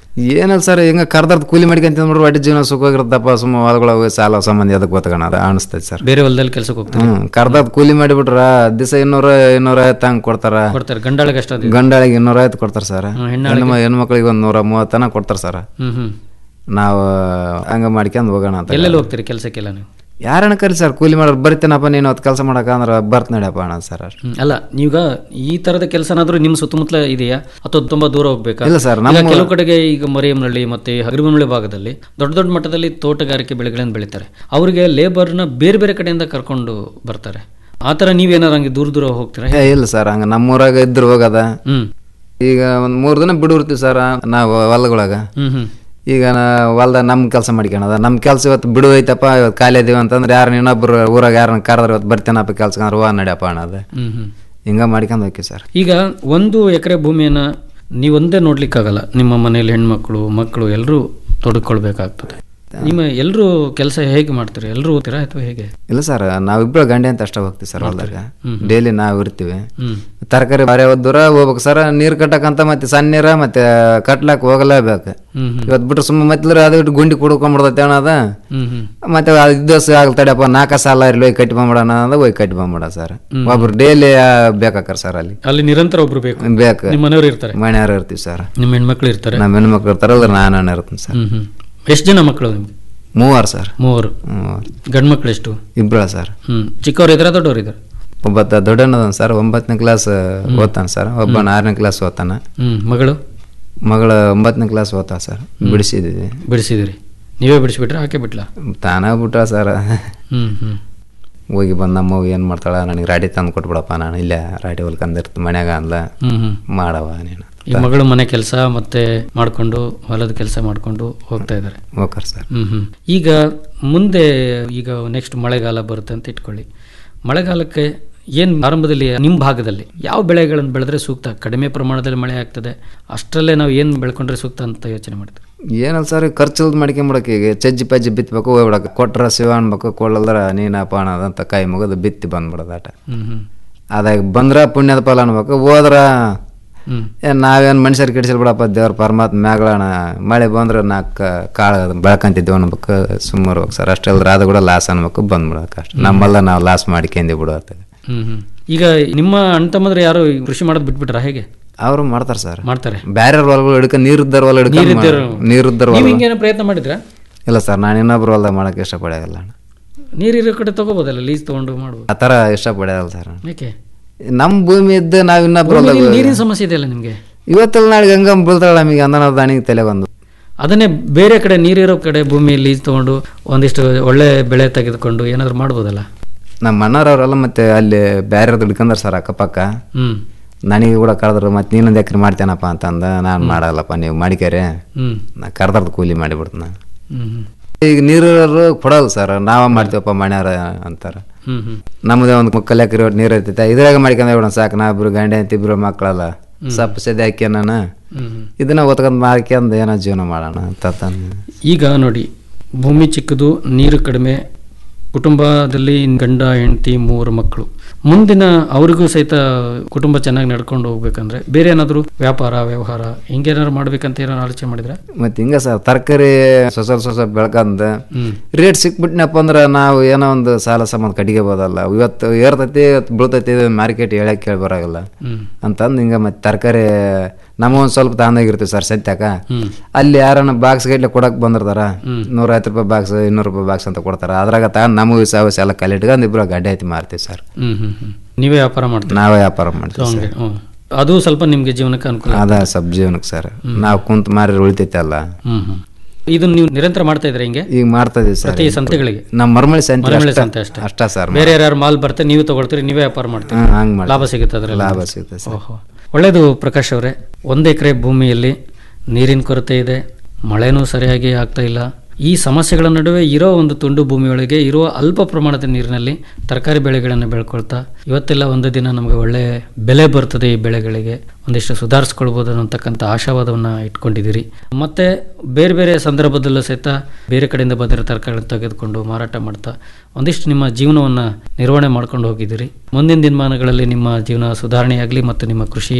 ಏನಲ್ಲ ಸರ್ ಹಿಂಗ ಕರ್ದರ್ದ ಕೂಲಿ ಮಾಡ್ಕೊಂತ ನೋಡ್ರಿ ಒಟ್ಟಿ ಜೀವನ ಸುಖವಾಗಿರುತ್ತಪ್ಪ ಸುಮ್ಮ ಹೊಲಗಳ ಸಾಲ ಸಂಬಂಧ ಅದಕ್ಕೆ ಗೊತ್ತಗಣ ಅದು ಅನಿಸ್ತೈತೆ ಸರ್ ಬೇರೆ ಹೊಲದಲ್ಲಿ ಕೆಲ್ಸಕ್ಕೆ ಹೋಗ್ತಾರೆ ಹ್ಮ್ ಕರ್ದರ್ದ ಕೂಲಿ ಮಾಡಿಬಿಟ್ರ ದಿವಸ ಇನ್ನೂರ ಇನ್ನೂರ ಐವತ್ತು ಹಂಗೆ ಕೊಡ್ತಾರ ಕೊಡ್ತಾರೆ ಗಂಡಾಳಿಗೆ ಅಷ್ಟ ಗಂಡಾಳಿಗೆ ಇನ್ನೂರ ಐವತ್ತು ಕೊಡ್ತಾರೆ ಸರ್ ಹೆಣ್ಣಾಳಿಗೆ? ಹೆಣ್ಣು ಹೆಣ್ಮಕ್ಳಿಗೆ ಒಂದು ನೂರ ಮೂವತ್ತು ತನಕ ಕೊಡ್ತಾರೆ ಸರ್ ಹ್ಮ್ ಹ್ಮ್ ನಾವು ಹಂಗ ಮಾಡ್ಕೊಂಡು ಹೋಗೋಣ ಅಂತ ಎಲ್ಲೆಲ್ಲಿ ಹೋಗ್ತೀರಿ ಕೆಲಸಕ್ಕೆಲ್ಲ ನೀವು ಯಾರನ್ನ ಕರಿ ಸರ್ ಕೂಲಿ ಮಾಡೋರು ಬರ್ತೀನಪ್ಪ ನೀನು ಅವತ್ತು ಕೆಲಸ ಮಾಡಕ ಅಂದ್ರೆ ಬರ್ತ ನಡಿಯಪ್ಪ ಅಣ್ಣ ಸರ್ ಹ್ಮ್. ಅಲ್ಲ ನೀವೀಗ ಈ ತರದ ಕೆಲಸನಾದ್ರೂ ನಿಮ್ಮ ಸುತ್ತಮುತ್ತಲ ಇದೆಯಾ ಅಥವಾ ತುಂಬಾ ದೂರ ಹೋಗ್ಬೇಕಾ ಇಲ್ಲ ಸರ್, ಈಗ ನಮ್ಮ- ಕೆಲವು ಕಡೆಗೆ ಈಗ ಮರಿಯಮ್ನಳ್ಳಿ ಮತ್ತೆ ಹಗರಿಬೊಮ್ಮಳ್ಳಿ ಭಾಗದಲ್ಲಿ ದೊಡ್ಡ ದೊಡ್ಡ ಮಟ್ಟದಲ್ಲಿ ತೋಟಗಾರಿಕೆ ಬೆಳೆಗಳನ್ನು ಬೆಳೀತಾರೆ ಅವರಿಗೆ ಲೇಬರ್ನ ಬೇರೆ ಬೇರೆ ಕಡೆಯಿಂದ ಕರ್ಕೊಂಡು ಬರ್ತಾರೆ ಆ ಥರ ನೀವೇನಾರು ಹಂಗೆ ದೂರ ದೂರ ಹೋಗ್ತೀರಾ ಏ ಇಲ್ಲ ಸರ್ ಹಂಗ ನಮ್ಮೂರಾಗ ಇದ್ರು ಹೋಗದ ಹ್ಮ್ ಈಗ ಒಂದ್ ಮೂರ್ ದಿನ ಬಿಡುರ್ತೀವಿ ಸರ್ ನಾವು ಹೊಲಗೊಳಗ ಹ್ಮ್ ಹ್ಮ್ ಈಗ ನಾ ಹೊಲ್ದ ನಮ್ ಕೆಲಸ ಮಾಡ್ಕೊಳದ ನಮ್ ಕೆಲಸ ಇವತ್ತು ಬಿಡು ಐತಪ್ಪ ಇವತ್ತು ಖಾಲಿ ಇದೀವಿ ಅಂತಂದ್ರೆ ಯಾರನ್ನ ಇನ್ನೊಬ್ರು ಊರಾಗ ಯಾರನ್ನ ಕರೆದ್ರೆ ಇವತ್ತು ಬರ್ತೀನಪ್ಪ ಕೆಲ್ಸ ಅಂದ್ರೆ ಹೂವ ನಡಿಯಪ್ಪ ಅನ್ನೋದು ಹ್ಮ್ ಹ್ಮ್ ಹಿಂಗ ಮಾಡ್ಕೊಂಡು ಹೋಗಿ ಸರ್ ಈಗ ಒಂದು ಎಕರೆ ಭೂಮಿಯನ್ನ ನೀವೊಂದೇ ನೋಡ್ಲಿಕ್ಕಾಗಲ್ಲ ನಿಮ್ಮ ಮನೇಲಿ ಹೆಣ್ಮಕ್ಳು ಮಕ್ಕಳು ಎಲ್ಲರೂ ತೊಡಕೊಳ್ಬೇಕಾಗ್ತದೆ ನಿಮ್ಮ ಎಲ್ಲರೂ ಕೆಲಸ ಹೇಗೆ ಮಾಡ್ತೀರಿ ಎಲ್ಲರೂ ಹೋಗ್ತೀರಾ ಅಥವಾ ಹೇಗೆ ಇಲ್ಲ ಸರ್ ನಾವಿಬ್ರು ಗಂಡೆ ಅಂತ ಅಷ್ಟೇ ಹೋಗ್ತೀವಿ ಸರ್ ಹೊಲ್ದಾಗ ಹ್ಮ್. ಡೈಲಿ ನಾವು ಇರ್ತೀವಿ ಹ್ಮ್. ತರಕಾರಿ ಬಾರಿ ದೂರ ಹೋಗ್ಬೇಕು ಸರ್ ನೀರ್ ಕಟ್ಟಕಂತ ಮತ್ತೆ ಸಣ್ಣ ನೀರ ಮತ್ತೆ ಕಟ್ಲಾಕ್ ಹೋಗಲೇಬೇಕು ಹ್ಮ್ ಹ್ಮ್. ಇವತ್ತು ಬಿಟ್ರೆ ಸುಮ್ಮ ಮತ್ತೆ ಅದು ಇಟ್ಟು ಗುಂಡಿ ಕುಡ್ಕೊಂಡ್ಬಿಡ್ತೈತೆ ಅನ್ನೋದ ಹ್ಮ್ ಹ್ಮ್ ಮತ್ತೆ ಅದು ದಿವಸ ಆಗಲ್ ತಡಿಯಪ್ಪ ನಾಲ್ಕ ಸಾಲ ಇರ್ಲಿ ಹೋಗಿ ಕಟ್ಟಿ ಬಂದ್ಬಿಡೋಣ ಅನ್ನೋದು ಹೋಗಿ ಕಟ್ಟಿ ಬಂದ್ಬಿಡ ಸರ್ ಹ್ಮ್. ಒಬ್ರು ಡೈಲಿ ಬೇಕಾಕಾರ ಸರ್ ಅಲ್ಲಿ ಅಲ್ಲಿ ನಿರಂತರ ಒಬ್ರು ಬೇಕು ಬೇಕು ನಿಮ್ಮ ಮನೆಯವರು ಇರ್ತಾರೆ ಮನೆಯವ್ರು ಇರ್ತೀವಿ ಸರ್ ನಿಮ್ಮ ಹೆಣ್ಮಕ್ಳು ಇರ್ತಾರೆ ನಮ್ಮ ಹೆಣ್ಮಕ್ಳು ಇರ್ತಾರೆ ಅದ್ರ ನಾನು ಇರ್ತೀನಿ ಸರ್ ಹ್ಮ್ ಹ್ಮ್ ಎಷ್ಟು ಜನ ಮಕ್ಕಳು ನಿಮ್ಗೆ ಮೂವರು ಸರ್ ಮೂವರು ಮೂವರು ಗಂಡು ಮಕ್ಳು ಎಷ್ಟು ಇಬ್ಬರ ಸರ್ ಹ್ಮ್ ಚಿಕ್ಕವ್ರು ಇದಾರೆ ದೊಡ್ಡವ್ರು ಇದಾರೆ ಒಬ್ಬತ್ತ ದೊಡ್ಡಣ್ಣದನ್ ಸರ್ ಒಂಬತ್ತನೇ ಕ್ಲಾಸ್ ಓದ್ತಾನೆ ಸರ್ ಒಬ್ಬನ ಆರನೇ ಕ್ಲಾಸ್ ಓದ್ತಾನ ಹ್ಮ್ ಮಗಳು ಮಗಳ ಒಂಬತ್ತನೇ ಕ್ಲಾಸ್ ಓದ್ತಾ ಸರ್ ಬಿಡಿಸಿದ್ದೀವಿ ಬಿಡಿಸಿದಿರಿ ನೀವೇ ಬಿಡಿಸ್ಬಿಟ್ರೆ ಆಕೆ ಬಿಟ್ಲಾ ತಾನ ಬಿಟ್ಟ ಸರ್ ಹ್ಮ್ ಹ್ಮ್ ಹೋಗಿ ಬಂದು ನಮ್ಮ ಏನು ಮಾಡ್ತಾಳ ನನಗೆ ರಾಡಿ ತಂದು ಕೊಟ್ಬಿಡಪ್ಪ ನಾನು ಇಲ್ಲೇ ರಾಡಿ ಹೊಲ್ಕಂದಿರ್ತ ಮನ್ಯಾಗ ಅಂದ್ಲ ಹ್ಮ್ ಹ್ಮ್ ಮಾಡವ ನೀನು ಈ ಮಗಳು ಮನೆ ಕೆಲಸ ಮತ್ತೆ ಮಾಡ್ಕೊಂಡು ಹೊಲದ ಕೆಲಸ ಮಾಡ್ಕೊಂಡು ಹೋಗ್ತಾ ಇದ್ದಾರೆ ಓಕೆ ಸರ್ ಹ್ಮ್ ಹ್ಮ್ ಈಗ ಮುಂದೆ ಈಗ ನೆಕ್ಸ್ಟ್ ಮಳೆಗಾಲ ಬರುತ್ತೆ ಅಂತ ಇಟ್ಕೊಳ್ಳಿ ಮಳೆಗಾಲಕ್ಕೆ ಏನು ಆರಂಭದಲ್ಲಿ ನಿಮ್ಮ ಭಾಗದಲ್ಲಿ ಯಾವ ಬೆಳೆಗಳನ್ನು ಬೆಳೆದ್ರೆ ಸೂಕ್ತ ಕಡಿಮೆ ಪ್ರಮಾಣದಲ್ಲಿ ಮಳೆ ಆಗ್ತದೆ ಅಷ್ಟರಲ್ಲೇ ನಾವು ಏನು ಬೆಳ್ಕೊಂಡ್ರೆ ಸೂಕ್ತ ಅಂತ ಯೋಚನೆ ಮಾಡ್ತೀವಿ ಏನಲ್ಲ ಸರ್ ಖರ್ಚು ಮಾಡ್ಕೊಂಬಿಡಕ್ಕೆ ಈಗ ಚಜ್ಜಿ ಪಜ್ಜಿ ಬಿತ್ತಬೇಕು ಹೋಗ್ಬಿಡಕ್ಕೆ ಕೊಟ್ರ ಶಿವ ಅನ್ಬೇಕು ಕೊಡಲ್ದ್ರ ನೀನಪ್ಪ ಅನ್ನೋದಂತ ಕೈ ಮುಗಿದು ಬಿತ್ತಿ ಬಂದ್ಬಿಡೋದು ಆಟ ಹ್ಮ್ ಹ್ಮ್ ಅದಾಗ ಬಂದ್ರ ಪುಣ್ಯದ ಫಲ ಅನ್ಬೇಕು ಹೋದ್ರ ಹ್ಮ್. ಏನ್ ನಾವೇನು ಮನುಷ್ಯರು ಕೆಡಿಸಲ್ ಬಿಡಪ್ಪ ದೇವ್ರ ಪರಮಾತ್ಮ ಮ್ಯಾಗಳಣ ಮಳೆ ಬಂದ್ರೆ ನಾಲ್ಕು ಕಾಳು ಬೆಳ್ಕಂತಿದ್ದೇವೆ ಅನ್ಬೇಕು ಸುಮ್ಮನೆ ಸರ್ ಅಷ್ಟೆಲ್ಲರ ಅದು ಕೂಡ ಲಾಸ್ ಅನ್ಬೇಕು ಬಂದ್ಬಿಡೋಕೆ ಅಷ್ಟೇ ನಮ್ಮಲ್ಲ ನಾವು ಲಾಸ್ ಮಾಡ್ಕೊಂಡಿ ಬಿಡೋತ್ತೆ ಹ್ಮ್ ಹ್ಮ್ ಈಗ ನಿಮ್ಮ ಅಣ್ಣ ತಮ್ಮಂದ್ರೆ ಯಾರು ಈ ಕೃಷಿ ಮಾಡೋದು ಬಿಟ್ಬಿಟ್ರ ಹೇಗೆ ಅವರು ಮಾಡ್ತಾರೆ ಸರ್ ಮಾಡ್ತಾರೆ ಬೇರೆ ಹೊಲಗಳು ಹಿಡ್ಕ ನೀರಿದ್ದಾರ ಹೊಲ ಹಿಡ್ಕ ನೀರಿದ್ದಾರ- ನೀರಿದ್ದಾರ ನೀವು ಹೊಲ ಹಿಂಗೇನೋ ಪ್ರಯತ್ನ ಮಾಡಿದ್ರಾ ಇಲ್ಲ ಸರ್ ನಾನು ಇನ್ನೊಬ್ರು ಹೊಲ್ದಾಗ ಮಾಡಕ್ಕೆ ಇಷ್ಟಪಡೋಲ್ಲ ನೀರಿರೋ ಕಡೆ ತಗೋಬೋದಲ್ಲ ಲೀಸ್ ತಗೊಂಡು ಮಾಡ್ಬೋದು ಆ ಥರ ಇಷ್ಟಪಡೋಲ್ಲ ಸರ್ ಯಾಕೆ ನಮ್ಮ ಭೂಮಿ ಇದ್ದು ನಾವು ಇನ್ನೊಬ್ರು ಹೊಲ್ದಾಗ ಭೂಮಿಲಿ ನೀರಿನ ಸಮಸ್ಯೆ ಇದೆಯಲ್ಲ ನಿಮಗೆ ಇವತ್ತೆಲ್ಲ ನಾಳೆ ಗಂಗಾ ಬೀಳ್ತಾಳ ನಮಗೆ ಅಂದ ನಾವು ದಾಣಿಗೆ ತಲೆ ಬಂದು ಅದನ್ನೇ ಬೇರೆ ಕಡೆ ನೀರಿರೋ ಕಡೆ ಭೂಮಿ ಲೀಸ್ ತಗೊಂಡು ಒಂದಿಷ್ಟು ಒಳ್ಳೆ ಬೆಳೆ ತೆಗೆದುಕೊಂಡು ಏನಾದ್ರು ಮಾಡ್ಬೋದಲ್ಲ ನಮ್ಮ ಅಣ್ಣರವರೆಲ್ಲ ಮತ್ತೆ ಅಲ್ಲಿ ಬೇರೆ ಹಿಡ್ಕೊಂಡ್ರ ಸರ್ ಅಕ್ಕಪಕ್ಕ ಹ್ಮ್ ನನಗೆ ಕೂಡ ಕರೆದ್ರು ಮತ್ತೆ ನೀನೊಂದು ಎಕರೆ ಮಾಡ್ತೇನಪ್ಪ ಅಂತಂದ ನಾನು ಮಾಡಲ್ಲಪ್ಪ ನೀವು ಮಾಡಿಕ್ಯಾರೆ ಹ್ಮ್ ನಾ ಕರ್ದರ್ದು ಕೂಲಿ ಮಾಡಿಬಿಡ್ತೀನಿ ಹ್ಮ್ ಹ್ಮ್ ಈಗ ನೀರವರು ಕೊಡಲ್ಲ ಸರ್ ನಾವ ಮಾಡ್ತೀವಪ್ಪ ಮಣ್ಯಾರ ಅಂತಾರ ಹ್ಮ್ ಹ್ಮ್ ನಮ್ಮದೇ ಒಂದು ಮುಕ್ಕಲ್ ಎಕರೆ ಒಟ್ಟು ನೀರು ಇರ್ತೈತೆ ಇದ್ರಾಗ ಮಾಡ್ಕೊಂಡ್ ಬಿಡೋಣ ಸಾಕು ನಾ ಇಬ್ರು ಗಂಡೆ ಅಂತ ಇಬ್ರು ಮಕ್ಕಳಲ್ಲ ಸಪ್ಪು ಸದ್ಯ ಹಾಕಿ ನಾನು ಹ್ಮ್. ಇದನ್ನ ಒತ್ಕೊಂಡ್ ಮಾರ್ಕೊಂಡ್ ಏನೋ ಜೀವನ ಮಾಡೋಣ ಅಂತ ತಂದು ಈಗ ನೋಡಿ ಭೂಮಿ ಚಿಕ್ಕದು ನೀರು ಕಡಿಮೆ ಕುಟುಂಬದಲ್ಲಿ ಗಂಡ ಹೆಂಡತಿ ಮೂವರು ಮಕ್ಕಳು ಮುಂದಿನ ಅವರಿಗೂ ಸಹಿತ ಕುಟುಂಬ ಚೆನ್ನಾಗಿ ನಡ್ಕೊಂಡು ಹೋಗ್ಬೇಕಂದ್ರೆ ಬೇರೆ ಏನಾದರೂ ವ್ಯಾಪಾರ ವ್ಯವಹಾರ ಹಿಂಗೇನಾದ್ರು ಮಾಡ್ಬೇಕಂತ ಏನಾದ್ರು ಆಲೋಚನೆ ಮಾಡಿದ್ರೆ ಮತ್ತೆ ಹಿಂಗ ಸರ್ ತರಕಾರಿ ಸೊಸ ಸೊಸ ಬೆಳ್ಕಂದ ಹ್ಮ್. ರೇಟ್ ಸಿಕ್ಬಿಟ್ನಪ್ಪ ಅಂದ್ರೆ ನಾವು ಏನೋ ಒಂದು ಸಾಲ ಸಂಬಂಧ ಕಟ್ಟಿಗೆಬೋದಲ್ಲ ಇವತ್ತು ಏರ್ತೈತಿ ಇವತ್ತು ಬೀಳ್ತೈತಿ ಮಾರ್ಕೆಟ್ ಹೇಳಕ್ ಕೇಳಿ ಬರಾಗಲ್ಲ ಹ್ಮ್. ಅಂತಂದು ಹಿಂಗ ಮತ್ತೆ ತರಕಾರಿ ನಮ್ಮ ಒಂದು ಸ್ವಲ್ಪ ತಗೊಂಡೋಗಿರ್ತೀವಿ ಸರ್ ಸತ್ಯಾಕ ಹ್ಮ್. ಅಲ್ಲಿ ಯಾರನ್ನ ಬಾಕ್ಸ್ ಗಟ್ಲೆ ಕೊಡಕ್ ಬಂದಿರ್ತಾರ ಹ್ಮ್. ನೂರೈವತ್ತು ರೂಪಾಯಿ ಬಾಕ್ಸ್ ಇನ್ನೂರು ರೂಪಾಯಿ ಬಾಕ್ಸ್ ಅಂತ ಕೊಡ್ತಾರ ಅದ್ರಾಗ ತಗೊಂಡು ನಮಗೆ ಸಾವಸ್ ಎಲ್ಲ ಕಲೆ ಇಟ್ಕೊಂಡು ಇಬ್ರು ಗಡ್ಡೆ ಐತಿ ಮಾರ್ತೀವಿ ಸರ್ ಹ್ಮ್ ಹ್ಮ್ ಹ್ಮ್ ನೀವೇ ವ್ಯಾಪಾರ ಮಾಡ್ತೀರಿ ನಾವೇ ವ್ಯಾಪಾರ ಮಾಡ್ತೀವಿ So, ಸರ್ ಹಂಗೆ, ಹ್ಮ್. ಅದು ಸ್ವಲ್ಪ ನಿಮ್ಗೆ ಜೀವನಕ್ಕೆ ಅನುಕೂಲ ಅದ ಸಬ್ ಜೀವನಕ್ಕೆ ಸರ್ ನಾವು ಕುಂತ ಮಾರಿ ಉಳಿತೈತೆ ಅಲ್ಲ ಹ್ಮ್ ಹ್ಮ್ ಇದನ್ನ ನೀವು ನಿರಂತರ ಮಾಡ್ತಾ ಇದ್ರೆ ಹಿಂಗೆ ಈಗ ಮಾಡ್ತಾ ಇದೀವಿ ಸರ್ ಪ್ರತಿ ಸಂತೆಗಳಿಗೆ ನಮ್ಮ ಮರಮಳಿ ಸಂತೆ ಮರಮಳಿ ಅಷ್ಟೇ- ಸಂತೆ ಅಷ್ಟೇ ಅಷ್ಟೇ ಸರ್ ಬೇರೆ ಯಾರು ಮಾಲ್ ಬರ್ತಾರೆ ನೀವು ತಗೊಳ್ತೀರಿ ನೀವೇ ವ್ಯಾಪಾರ ಮಾಡ್ತೀರಿ ಹ್ಮ್, ಹಂಗ್ ಮಾಡ್ತೀವಿ. ಲಾಭ ಸಿಗುತ್ತೆ ಅದ್ರಲ್ಲಿ ಲಾಭ ಸಿಗುತ್ತೆ ಸರ್. ಓಹೋ ಒಳ್ಳೇದು ಪ್ರಕಾಶ್ ಅವರೇ ಒಂದು ಎಕರೆ ಭೂಮಿಯಲ್ಲಿ ನೀರಿನ ಕೊರತೆ ಇದೆ ಮಳೆನೂ ಸರಿಯಾಗಿ ಆಗ್ತಾ ಇಲ್ಲ ಈ ಸಮಸ್ಯೆಗಳ ನಡುವೆ ಇರೋ ಒಂದು ತುಂಡು ಭೂಮಿಯೊಳಗೆ ಇರುವ ಅಲ್ಪ ಪ್ರಮಾಣದ ನೀರಿನಲ್ಲಿ ತರಕಾರಿ ಬೆಳೆಗಳನ್ನು ಬೆಳ್ಕೊಳ್ತಾ ಇವತ್ತೆಲ್ಲ ಒಂದು ದಿನ ನಮಗೆ ಒಳ್ಳೆ ಬೆಲೆ ಬರ್ತದೆ ಈ ಬೆಳೆಗಳಿಗೆ ಒಂದಿಷ್ಟು ಸುಧಾರಿಸ್ಕೊಳ್ಬೋದು ಅನ್ನತಕ್ಕಂಥ ಆಶಾವಾದವನ್ನು ಇಟ್ಕೊಂಡಿದ್ದೀರಿ ಮತ್ತೆ ಬೇರೆ ಬೇರೆ ಸಂದರ್ಭದಲ್ಲೂ ಸಹಿತ ಬೇರೆ ಕಡೆಯಿಂದ ಬಂದಿರೋ ತರಕಾರಿಗಳನ್ನು ತೆಗೆದುಕೊಂಡು ಮಾರಾಟ ಮಾಡ್ತಾ ಒಂದಿಷ್ಟು ನಿಮ್ಮ ಜೀವನವನ್ನು ನಿರ್ವಹಣೆ ಮಾಡ್ಕೊಂಡು ಹೋಗಿದ್ದೀರಿ ಮುಂದಿನ ದಿನಮಾನಗಳಲ್ಲಿ ನಿಮ್ಮ ಜೀವನ ಸುಧಾರಣೆಯಾಗಲಿ ಮತ್ತು ನಿಮ್ಮ ಕೃಷಿ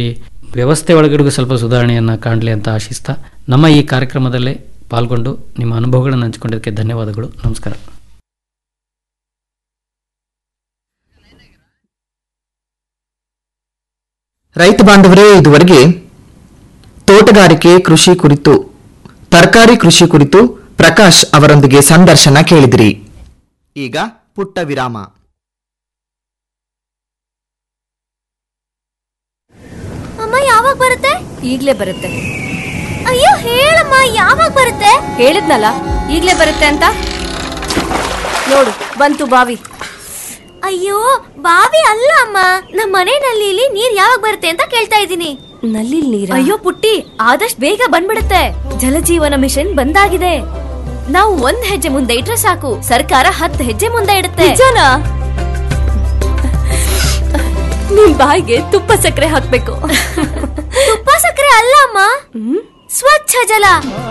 ವ್ಯವಸ್ಥೆ ಒಳಗಡೆಗೂ ಸ್ವಲ್ಪ ಸುಧಾರಣೆಯನ್ನು ಕಾಣಲಿ ಅಂತ ಆಶಿಸ್ತಾ ನಮ್ಮ ಈ ಕಾರ್ಯಕ್ರಮದಲ್ಲೇ ಪಾಲ್ಗೊಂಡು ನಿಮ್ಮ ಅನುಭವಗಳನ್ನು ಹಂಚಿಕೊಂಡಿದ್ದಕ್ಕೆ ಧನ್ಯವಾದಗಳು ನಮಸ್ಕಾರ ರೈತ ಬಾಂಧವರೇ ಇದುವರೆಗೆ ತೋಟಗಾರಿಕೆ ಕೃಷಿ ಕುರಿತು ತರಕಾರಿ ಕೃಷಿ ಕುರಿತು ಪ್ರಕಾಶ್ ಅವರೊಂದಿಗೆ ಸಂದರ್ಶನ ಕೇಳಿದಿರಿ ಈಗ ಪುಟ್ಟ ವಿರಾಮ ಅಮ್ಮ ಯಾವಾಗ ಬರುತ್ತೆ ಈಗ್ಲೇ ಬರುತ್ತೆ ಅಯ್ಯೋ ಹೇಳಮ್ಮ ಯಾವಾಗ ಬರುತ್ತೆ ಹೇಳಿದ್ನಲ್ಲ ಈಗ್ಲೇ ಬರುತ್ತೆ ಅಂತ ನೋಡು ಬಂತು ಬಾವಿ ಅಯ್ಯೋ ಬಾವಿ ಅಲ್ಲ ಅಮ್ಮ ನಮ್ಮ ಮನೆ ನಲ್ಲಿಲಿ ನೀರ್ ಯಾವಾಗ ಬರುತ್ತೆ ಅಂತ ಕೇಳ್ತಾ ಇದ್ದೀನಿ ನಲ್ಲಿ ನೀರ್ ಅಯ್ಯೋ ಪುಟ್ಟಿ ಆದಷ್ಟು ಬೇಗ ಬಂದ್ಬಿಡುತ್ತೆ ಜಲಜೀವನ ಮಿಷನ್ ಬಂದಾಗಿದೆ ನಾವು ಒಂದ್ ಹೆಜ್ಜೆ ಮುಂದೆ ಇಟ್ರೆ ಸಾಕು ಸರ್ಕಾರ ಹತ್ತು ಹೆಜ್ಜೆ ಮುಂದೆ ಇಡುತ್ತೆ ನಿಜನಾ ನಿಮ್ ಬಾಯಿಗೆ ತುಪ್ಪ ಸಕ್ಕರೆ ಹಾಕ್ಬೇಕು ತುಪ್ಪ ಸಕ್ಕರೆ ಅಲ್ಲ ಅಮ್ಮ ಸ್ವಚ್ಛ ಜಲ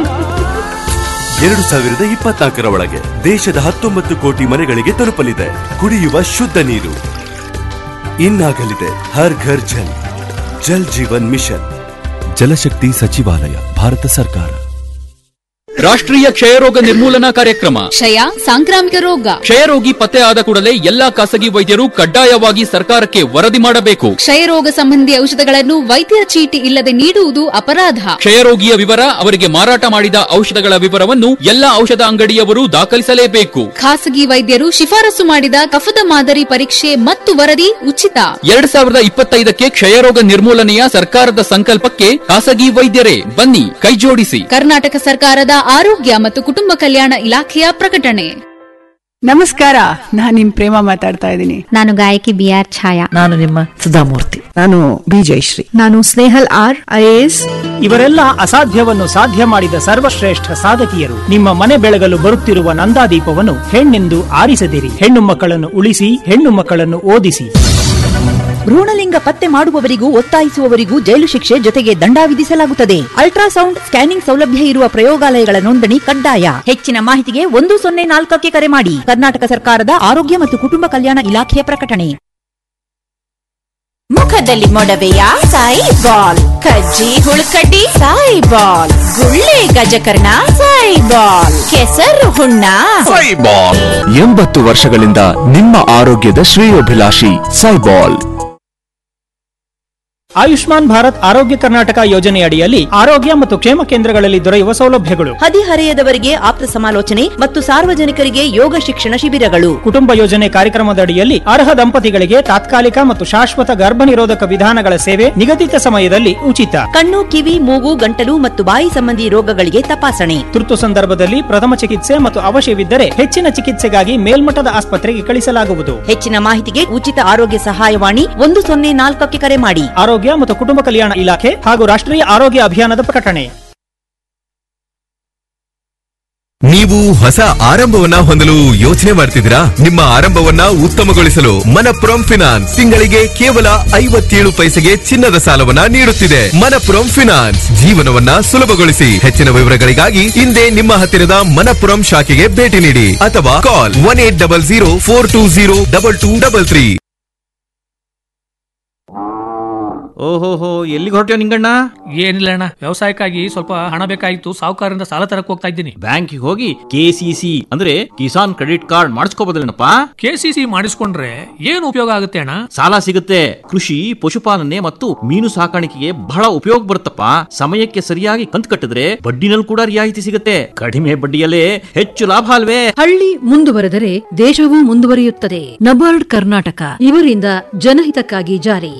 ಎರಡು ಸಾವಿರದ ಇಪ್ಪತ್ನಾಲ್ಕರ ಒಳಗೆ ದೇಶದ ಹತ್ತೊಂಬತ್ತು ಕೋಟಿ ಮನೆಗಳಿಗೆ ತಲುಪಲಿದೆ ಕುಡಿಯುವ ಶುದ್ಧ ನೀರು ಇನ್ನಾಗಲಿದೆ ಹರ್ ಘರ್ ಜಲ್ ಜಲ್ ಜೀವನ್ ಮಿಷನ್ ಜಲಶಕ್ತಿ ಸಚಿವಾಲಯ ಭಾರತ ಸರ್ಕಾರ ರಾಷ್ಟ್ರೀಯ ಕ್ಷಯರೋಗ ನಿರ್ಮೂಲನಾ ಕಾರ್ಯಕ್ರಮ ಕ್ಷಯ ಸಾಂಕ್ರಾಮಿಕ ರೋಗ ಕ್ಷಯರೋಗಿ ಪತ್ತೆ ಆದ ಕೂಡಲೇ ಎಲ್ಲಾ ಖಾಸಗಿ ವೈದ್ಯರು ಕಡ್ಡಾಯವಾಗಿ ಸರ್ಕಾರಕ್ಕೆ ವರದಿ ಮಾಡಬೇಕು ಕ್ಷಯರೋಗ ಸಂಬಂಧಿ ಔಷಧಗಳನ್ನು ವೈದ್ಯರ ಚೀಟಿ ಇಲ್ಲದೆ ನೀಡುವುದು ಅಪರಾಧ ಕ್ಷಯರೋಗಿಯ ವಿವರ ಅವರಿಗೆ ಮಾರಾಟ ಮಾಡಿದ ಔಷಧಗಳ ವಿವರವನ್ನು ಎಲ್ಲಾ ಔಷಧ ಅಂಗಡಿಯವರು ದಾಖಲಿಸಲೇಬೇಕು ಖಾಸಗಿ ವೈದ್ಯರು ಶಿಫಾರಸು ಮಾಡಿದ ಕಫದ ಮಾದರಿ ಪರೀಕ್ಷೆ ಮತ್ತು ವರದಿ ಉಚಿತ ಎರಡ್ ಸಾವಿರದ ಇಪ್ಪತ್ತೈದಕ್ಕೆ ಕ್ಷಯರೋಗ ನಿರ್ಮೂಲನೆಯ ಸರ್ಕಾರದ ಸಂಕಲ್ಪಕ್ಕೆ ಖಾಸಗಿ ವೈದ್ಯರೇ ಬನ್ನಿ ಕೈಜೋಡಿಸಿ ಕರ್ನಾಟಕ ಸರ್ಕಾರದ ಆರೋಗ್ಯ ಮತ್ತು ಕುಟುಂಬ ಕಲ್ಯಾಣ ಇಲಾಖೆಯ ಪ್ರಕಟಣೆ ನಮಸ್ಕಾರ ನಾನ್ ನಿಮ್ ಪ್ರೇಮ ಮಾತಾಡ್ತಾ ಇದ್ದೀನಿ ನಾನು ಗಾಯಕಿ ಬಿ ಆರ್ ಛಾಯಾ ನಾನು ನಿಮ್ಮ ಸುಧಾಮೂರ್ತಿ ನಾನು ಬಿ ಜಯಶ್ರೀ ನಾನು ಸ್ನೇಹಲ್ ಆರ್ ಐಎಎಸ್ ಇವರೆಲ್ಲ ಅಸಾಧ್ಯವನ್ನು ಸಾಧ್ಯ ಮಾಡಿದ ಸರ್ವಶ್ರೇಷ್ಠ ಸಾಧಕಿಯರು ನಿಮ್ಮ ಮನೆ ಬೆಳಗಲು ಬರುತ್ತಿರುವ ನಂದಾದೀಪವನ್ನು ಹೆಣ್ಣೆಂದು ಆರಿಸದಿರಿ ಹೆಣ್ಣು ಮಕ್ಕಳನ್ನು ಉಳಿಸಿ ಹೆಣ್ಣು ಮಕ್ಕಳನ್ನು ಓದಿಸಿ ಭ್ರೂಣಲಿಂಗ ಪತ್ತೆ ಮಾಡುವವರಿಗೂ ಒತ್ತಾಯಿಸುವವರಿಗೂ ಜೈಲು ಶಿಕ್ಷೆ ಜೊತೆಗೆ ದಂಡ ವಿಧಿಸಲಾಗುತ್ತದೆ ಅಲ್ಟ್ರಾಸೌಂಡ್ ಸ್ಕ್ಯಾನಿಂಗ್ ಸೌಲಭ್ಯ ಇರುವ ಪ್ರಯೋಗಾಲಯಗಳ ನೋಂದಣಿ ಕಡ್ಡಾಯ ಹೆಚ್ಚಿನ ಮಾಹಿತಿಗೆ ಒಂದು ಸೊನ್ನೆ ನಾಲ್ಕಕ್ಕೆ ಕರೆ ಮಾಡಿ ಕರ್ನಾಟಕ ಸರ್ಕಾರದ ಆರೋಗ್ಯ ಮತ್ತು ಕುಟುಂಬ ಕಲ್ಯಾಣ ಇಲಾಖೆಯ ಪ್ರಕಟಣೆ ಮುಖದಲ್ಲಿ ಮೊಡವೆಯ ಸಾಯಿ ಬಾಲ್ ಕಜ್ಜಿ ಹುಳುಕಡ್ಡಿ ಸಾಯಿ ಬಾಲ್ ಗುಳ್ಳೆ ಗಜಕರ್ಣ ಸಾಯಿ ಬಾಲ್ ಕೆಸರು ಹುಣ್ಣ ಸೈಬಾಲ್ ಎಂಬತ್ತು ವರ್ಷಗಳಿಂದ ನಿಮ್ಮ ಆರೋಗ್ಯದ ಶ್ರೇಯೋಭಿಲಾಷಿ ಸೈಬಾಲ್ ಆಯುಷ್ಮಾನ್ ಭಾರತ್ ಆರೋಗ್ಯ ಕರ್ನಾಟಕ ಯೋಜನೆಯಡಿಯಲ್ಲಿ ಆರೋಗ್ಯ ಮತ್ತು ಕ್ಷೇಮ ಕೇಂದ್ರಗಳಲ್ಲಿ ದೊರೆಯುವ ಸೌಲಭ್ಯಗಳು ಹದಿಹರೆಯದವರಿಗೆ ಆಪ್ತ ಸಮಾಲೋಚನೆ ಮತ್ತು ಸಾರ್ವಜನಿಕರಿಗೆ ಯೋಗ ಶಿಕ್ಷಣ ಶಿಬಿರಗಳು ಕುಟುಂಬ ಯೋಜನೆ ಕಾರ್ಯಕ್ರಮದಡಿಯಲ್ಲಿ ಅರ್ಹ ದಂಪತಿಗಳಿಗೆ ತಾತ್ಕಾಲಿಕ ಮತ್ತು ಶಾಶ್ವತ ಗರ್ಭ ನಿರೋಧಕ ವಿಧಾನಗಳ ಸೇವೆ ನಿಗದಿತ ಸಮಯದಲ್ಲಿ ಉಚಿತ ಕಣ್ಣು ಕಿವಿ ಮೂಗು ಗಂಟಲು ಮತ್ತು ಬಾಯಿ ಸಂಬಂಧಿ ರೋಗಗಳಿಗೆ ತಪಾಸಣೆ ತುರ್ತು ಸಂದರ್ಭದಲ್ಲಿ ಪ್ರಥಮ ಚಿಕಿತ್ಸೆ ಮತ್ತು ಅವಶ್ಯವಿದ್ದರೆ ಹೆಚ್ಚಿನ ಚಿಕಿತ್ಸೆಗಾಗಿ ಮೇಲ್ಮಟ್ಟದ ಆಸ್ಪತ್ರೆಗೆ ಕಳಿಸಲಾಗುವುದು ಹೆಚ್ಚಿನ ಮಾಹಿತಿಗೆ ಉಚಿತ ಆರೋಗ್ಯ ಸಹಾಯವಾಣಿ ಒಂದು ಸೊನ್ನೆ ನಾಲ್ಕಕ್ಕೆ ಕರೆ ಮಾಡಿ ಆರೋಗ್ಯ ಮತ್ತು ಕುಟುಂಬ ಕಲ್ಯಾಣ ಇಲಾಖೆ ಹಾಗೂ ರಾಷ್ಟ್ರೀಯ ಆರೋಗ್ಯ ಅಭಿಯಾನದ ಪ್ರಕಟಣೆ ನೀವು ಹೊಸ ಆರಂಭವನ್ನ ಹೊಂದಲು ಯೋಚನೆ ಮಾಡ್ತಿದ್ದೀರಾ ನಿಮ್ಮ ಆರಂಭವನ್ನ ಉತ್ತಮಗೊಳಿಸಲು ಮನಪ್ರಮ್ ಫಿನಾನ್ಸ್ ತಿಂಗಳಿಗೆ ಕೇವಲ ಐವತ್ತೇಳು ಪೈಸೆಗೆ ಚಿನ್ನದ ಸಾಲವನ್ನ ನೀಡುತ್ತಿದೆ ಮನಪ್ರಮ್ ಫಿನಾನ್ಸ್ ಜೀವನವನ್ನ ಸುಲಭಗೊಳಿಸಿ ಹೆಚ್ಚಿನ ವಿವರಗಳಿಗಾಗಿ ಹಿಂದೆ ನಿಮ್ಮ ಹತ್ತಿರದ ಮನಪುರಂ ಶಾಖೆಗೆ ಭೇಟಿ ನೀಡಿ ಅಥವಾ call one eight double zero four two zero double two double three ಓಹೋಹೋ ಎಲ್ಲಿಗೆ ಹೊರಟ್ಯೋ ನಿಂಗಣ್ಣ ಏನಿಲ್ಲ ಅಣ್ಣ ವ್ಯವಸಾಯಕ್ಕಾಗಿ ಸ್ವಲ್ಪ ಹಣ ಬೇಕಾಗಿತ್ತು ಸಾಹುಕಾರರಿಂದ ಸಾಲ ತರಕ್ ಹೋಗ್ತಾ ಇದ್ದೀನಿ ಬ್ಯಾಂಕಿಗೆ ಹೋಗಿ ಕೆಸಿಸಿ ಅಂದ್ರೆ ಕಿಸಾನ್ ಕ್ರೆಡಿಟ್ ಕಾರ್ಡ್ ಮಾಡಿಸ್ಕೋಬೋದಿಲ್ಲಪ್ಪ ಕೆಸಿಸಿ ಮಾಡಿಸ್ಕೊಂಡ್ರೆ ಏನು ಉಪಯೋಗ ಆಗುತ್ತೆ ಅಣ್ಣ ಸಾಲ ಸಿಗುತ್ತೆ ಕೃಷಿ ಪಶುಪಾಲನೆ ಮತ್ತು ಮೀನು ಸಾಕಾಣಿಕೆಗೆ ಬಹಳ ಉಪಯೋಗ ಬರುತ್ತಪ್ಪ ಸಮಯಕ್ಕೆ ಸರಿಯಾಗಿ ಕಂತು ಕಟ್ಟಿದ್ರೆ ಬಡ್ಡಿನಲ್ಲಿ ಕೂಡ ರಿಯಾಯಿತಿ ಸಿಗುತ್ತೆ ಕಡಿಮೆ ಬಡ್ಡಿಯಲ್ಲೇ ಹೆಚ್ಚು ಲಾಭ ಅಲ್ವೇ ಹಳ್ಳಿ ಮುಂದುವರೆದರೆ ದೇಶವೂ ಮುಂದುವರಿಯುತ್ತದೆ ನಬಾರ್ಡ್ ಕರ್ನಾಟಕ ಇವರಿಂದ ಜನಹಿತಕ್ಕಾಗಿ ಜಾರಿ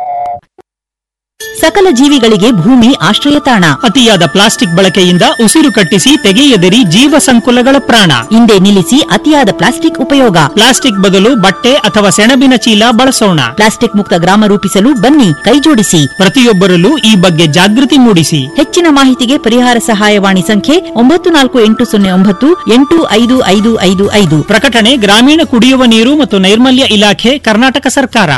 ಸಕಲ ಜೀವಿಗಳಿಗೆ ಭೂಮಿ ಆಶ್ರಯ ತಾಣ ಅತಿಯಾದ ಪ್ಲಾಸ್ಟಿಕ್ ಬಳಕೆಯಿಂದ ಉಸಿರು ಕಟ್ಟಿಸಿ ತೆಗೆಯದಿರಿ ಜೀವ ಸಂಕುಲಗಳ ಪ್ರಾಣ ಹಿಂದೆ ನಿಲ್ಲಿಸಿ ಅತಿಯಾದ ಪ್ಲಾಸ್ಟಿಕ್ ಉಪಯೋಗ ಪ್ಲಾಸ್ಟಿಕ್ ಬದಲು ಬಟ್ಟೆ ಅಥವಾ ಸೆಣಬಿನ ಚೀಲ ಬಳಸೋಣ ಪ್ಲಾಸ್ಟಿಕ್ ಮುಕ್ತ ಗ್ರಾಮ ರೂಪಿಸಲು ಬನ್ನಿ ಕೈಜೋಡಿಸಿ ಪ್ರತಿಯೊಬ್ಬರಲ್ಲೂ ಈ ಬಗ್ಗೆ ಜಾಗೃತಿ ಮೂಡಿಸಿ ಹೆಚ್ಚಿನ ಮಾಹಿತಿಗೆ ಪರಿಹಾರ ಸಹಾಯವಾಣಿ ಸಂಖ್ಯೆ ಒಂಬತ್ತು ನಾಲ್ಕು ಎಂಟು ಸೊನ್ನೆ ಒಂಬತ್ತು ಎಂಟು ಐದು ಐದು ಐದು ಐದು ಪ್ರಕಟಣೆ ಗ್ರಾಮೀಣ ಕುಡಿಯುವ ನೀರು ಮತ್ತು ನೈರ್ಮಲ್ಯ ಇಲಾಖೆ ಕರ್ನಾಟಕ ಸರ್ಕಾರ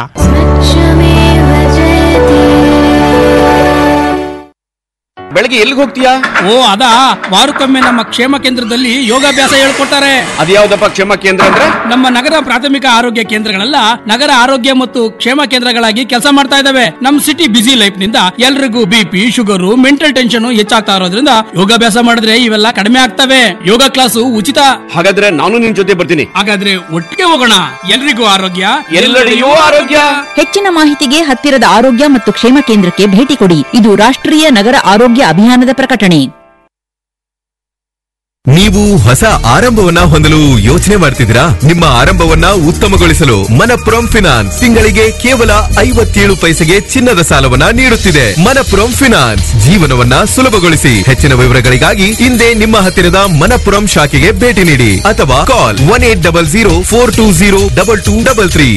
ಬೆಳಗ್ಗೆ ಎಲ್ಲಿಗೆ ಹೋಗ್ತೀಯಾ ಓ ಅದಾ ವಾರಕ್ಕೊಮ್ಮೆ ನಮ್ಮ ಕ್ಷೇಮ ಕೇಂದ್ರದಲ್ಲಿ ಯೋಗಾಭ್ಯಾಸ ಹೇಳ್ಕೊಡ್ತಾರೆ ಅದ್ಯಾವ್ದಪ್ಪ ಕ್ಷೇಮ ಕೇಂದ್ರ ಅಂದ್ರೆ ನಮ್ಮ ನಗರ ಪ್ರಾಥಮಿಕ ಆರೋಗ್ಯ ಕೇಂದ್ರಗಳೆಲ್ಲ ನಗರ ಆರೋಗ್ಯ ಮತ್ತು ಕ್ಷೇಮ ಕೇಂದ್ರಗಳಾಗಿ ಕೆಲಸ ಮಾಡ್ತಾ ಇದಾವೆ ನಮ್ ಸಿಟಿ ಬಿಸಿ ಲೈಫ್ ನಿಂದ ಎಲ್ರಿಗೂ ಬಿಪಿ ಶುಗರ್ ಮೆಂಟಲ್ ಟೆನ್ಷನ್ ಹೆಚ್ಚಾಗ್ತಾ ಇರೋದ್ರಿಂದ ಯೋಗಾಭ್ಯಾಸ ಮಾಡಿದ್ರೆ ಇವೆಲ್ಲ ಕಡಿಮೆ ಆಗ್ತವೆ ಯೋಗ ಕ್ಲಾಸು ಉಚಿತ ಹಾಗಾದ್ರೆ ನಾನು ನಿನ್ ಜೊತೆ ಬರ್ತೀನಿ ಹಾಗಾದ್ರೆ ಒಟ್ಟಿಗೆ ಹೋಗೋಣ ಎಲ್ರಿಗೂ ಆರೋಗ್ಯ ಎಲ್ಲೆಡೆಯೂ ಆರೋಗ್ಯ ಹೆಚ್ಚಿನ ಮಾಹಿತಿಗೆ ಹತ್ತಿರದ ಆರೋಗ್ಯ ಮತ್ತು ಕ್ಷೇಮ ಕೇಂದ್ರಕ್ಕೆ ಭೇಟಿ ಕೊಡಿ ಇದು ರಾಷ್ಟ್ರೀಯ ನಗರ ಆರೋಗ್ಯ ಅಭಿಯಾನದ ಪ್ರಕಟಣೆ ನೀವು ಹೊಸ ಆರಂಭವನ್ನ ಹೊಂದಲು ಯೋಚನೆ ಮಾಡ್ತಿದ್ದೀರಾ ನಿಮ್ಮ ಆರಂಭವನ್ನ ಉತ್ತಮಗೊಳಿಸಲು ಮನಪ್ರೊಂ ಫಿನಾನ್ಸ್ ತಿಂಗಳಿಗೆ ಕೇವಲ ಐವತ್ತೇಳು ಪೈಸೆಗೆ ಚಿನ್ನದ ಸಾಲವನ್ನ ನೀಡುತ್ತಿದೆ ಮನಪ್ರೊಂ ಫಿನಾನ್ಸ್ ಜೀವನವನ್ನ ಸುಲಭಗೊಳಿಸಿ ಹೆಚ್ಚಿನ ವಿವರಗಳಿಗಾಗಿ ಹಿಂದೆ ನಿಮ್ಮ ಹತ್ತಿರದ ಮನಪುರಂ ಶಾಖೆಗೆ ಭೇಟಿ ನೀಡಿ ಅಥವಾ call one eight double zero four two zero double two double three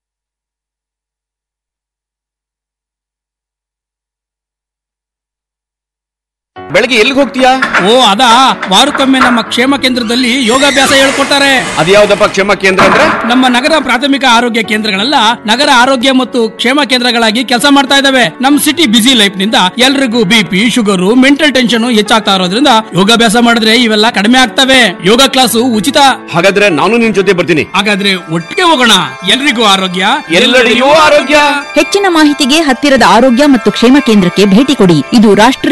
ಬೆಳಗ್ಗೆ ಎಲ್ಲಿಗೆ ಹೋಗ್ತೀಯಾ ಓ ಅದಾ ವಾರಕ್ಕೊಮ್ಮೆ ನಮ್ಮ ಕ್ಷೇಮ ಕೇಂದ್ರದಲ್ಲಿ ಯೋಗಾಭ್ಯಾಸ ಹೇಳ್ಕೊಡ್ತಾರೆ ಅದ್ಯಾವ್ದಪ್ಪ ಕ್ಷೇಮ ಕೇಂದ್ರ ಅಂದ್ರೆ ನಮ್ಮ ನಗರ ಪ್ರಾಥಮಿಕ ಆರೋಗ್ಯ ಕೇಂದ್ರಗಳೆಲ್ಲ ನಗರ ಆರೋಗ್ಯ ಮತ್ತು ಕ್ಷೇಮ ಕೇಂದ್ರಗಳಾಗಿ ಕೆಲಸ ಮಾಡ್ತಾ ಇದಾವೆ ನಮ್ ಸಿಟಿ ಬಿಸಿ ಲೈಫ್ ನಿಂದ ಎಲ್ರಿಗೂ ಬಿಪಿ ಶುಗರ್ ಮೆಂಟಲ್ ಟೆನ್ಷನ್ ಹೆಚ್ಚಾಗ್ತಾ ಇರೋದ್ರಿಂದ ಯೋಗಾಭ್ಯಾಸ ಮಾಡಿದ್ರೆ ಇವೆಲ್ಲ ಕಡಿಮೆ ಆಗ್ತವೆ ಯೋಗ ಕ್ಲಾಸು ಉಚಿತ ಹಾಗಾದ್ರೆ ನಾನು ನಿನ್ ಜೊತೆ ಬರ್ತೀನಿ ಹಾಗಾದ್ರೆ ಒಟ್ಟಿಗೆ ಹೋಗೋಣ ಎಲ್ರಿಗೂ ಆರೋಗ್ಯ ಎಲ್ಲೆಡೆಯೂ ಆರೋಗ್ಯ ಹೆಚ್ಚಿನ ಮಾಹಿತಿಗೆ ಹತ್ತಿರದ ಆರೋಗ್ಯ ಮತ್ತು ಕ್ಷೇಮ ಕೇಂದ್ರಕ್ಕೆ ಭೇಟಿ ಕೊಡಿ ಇದು ರಾಷ್ಟ್ರೀಯ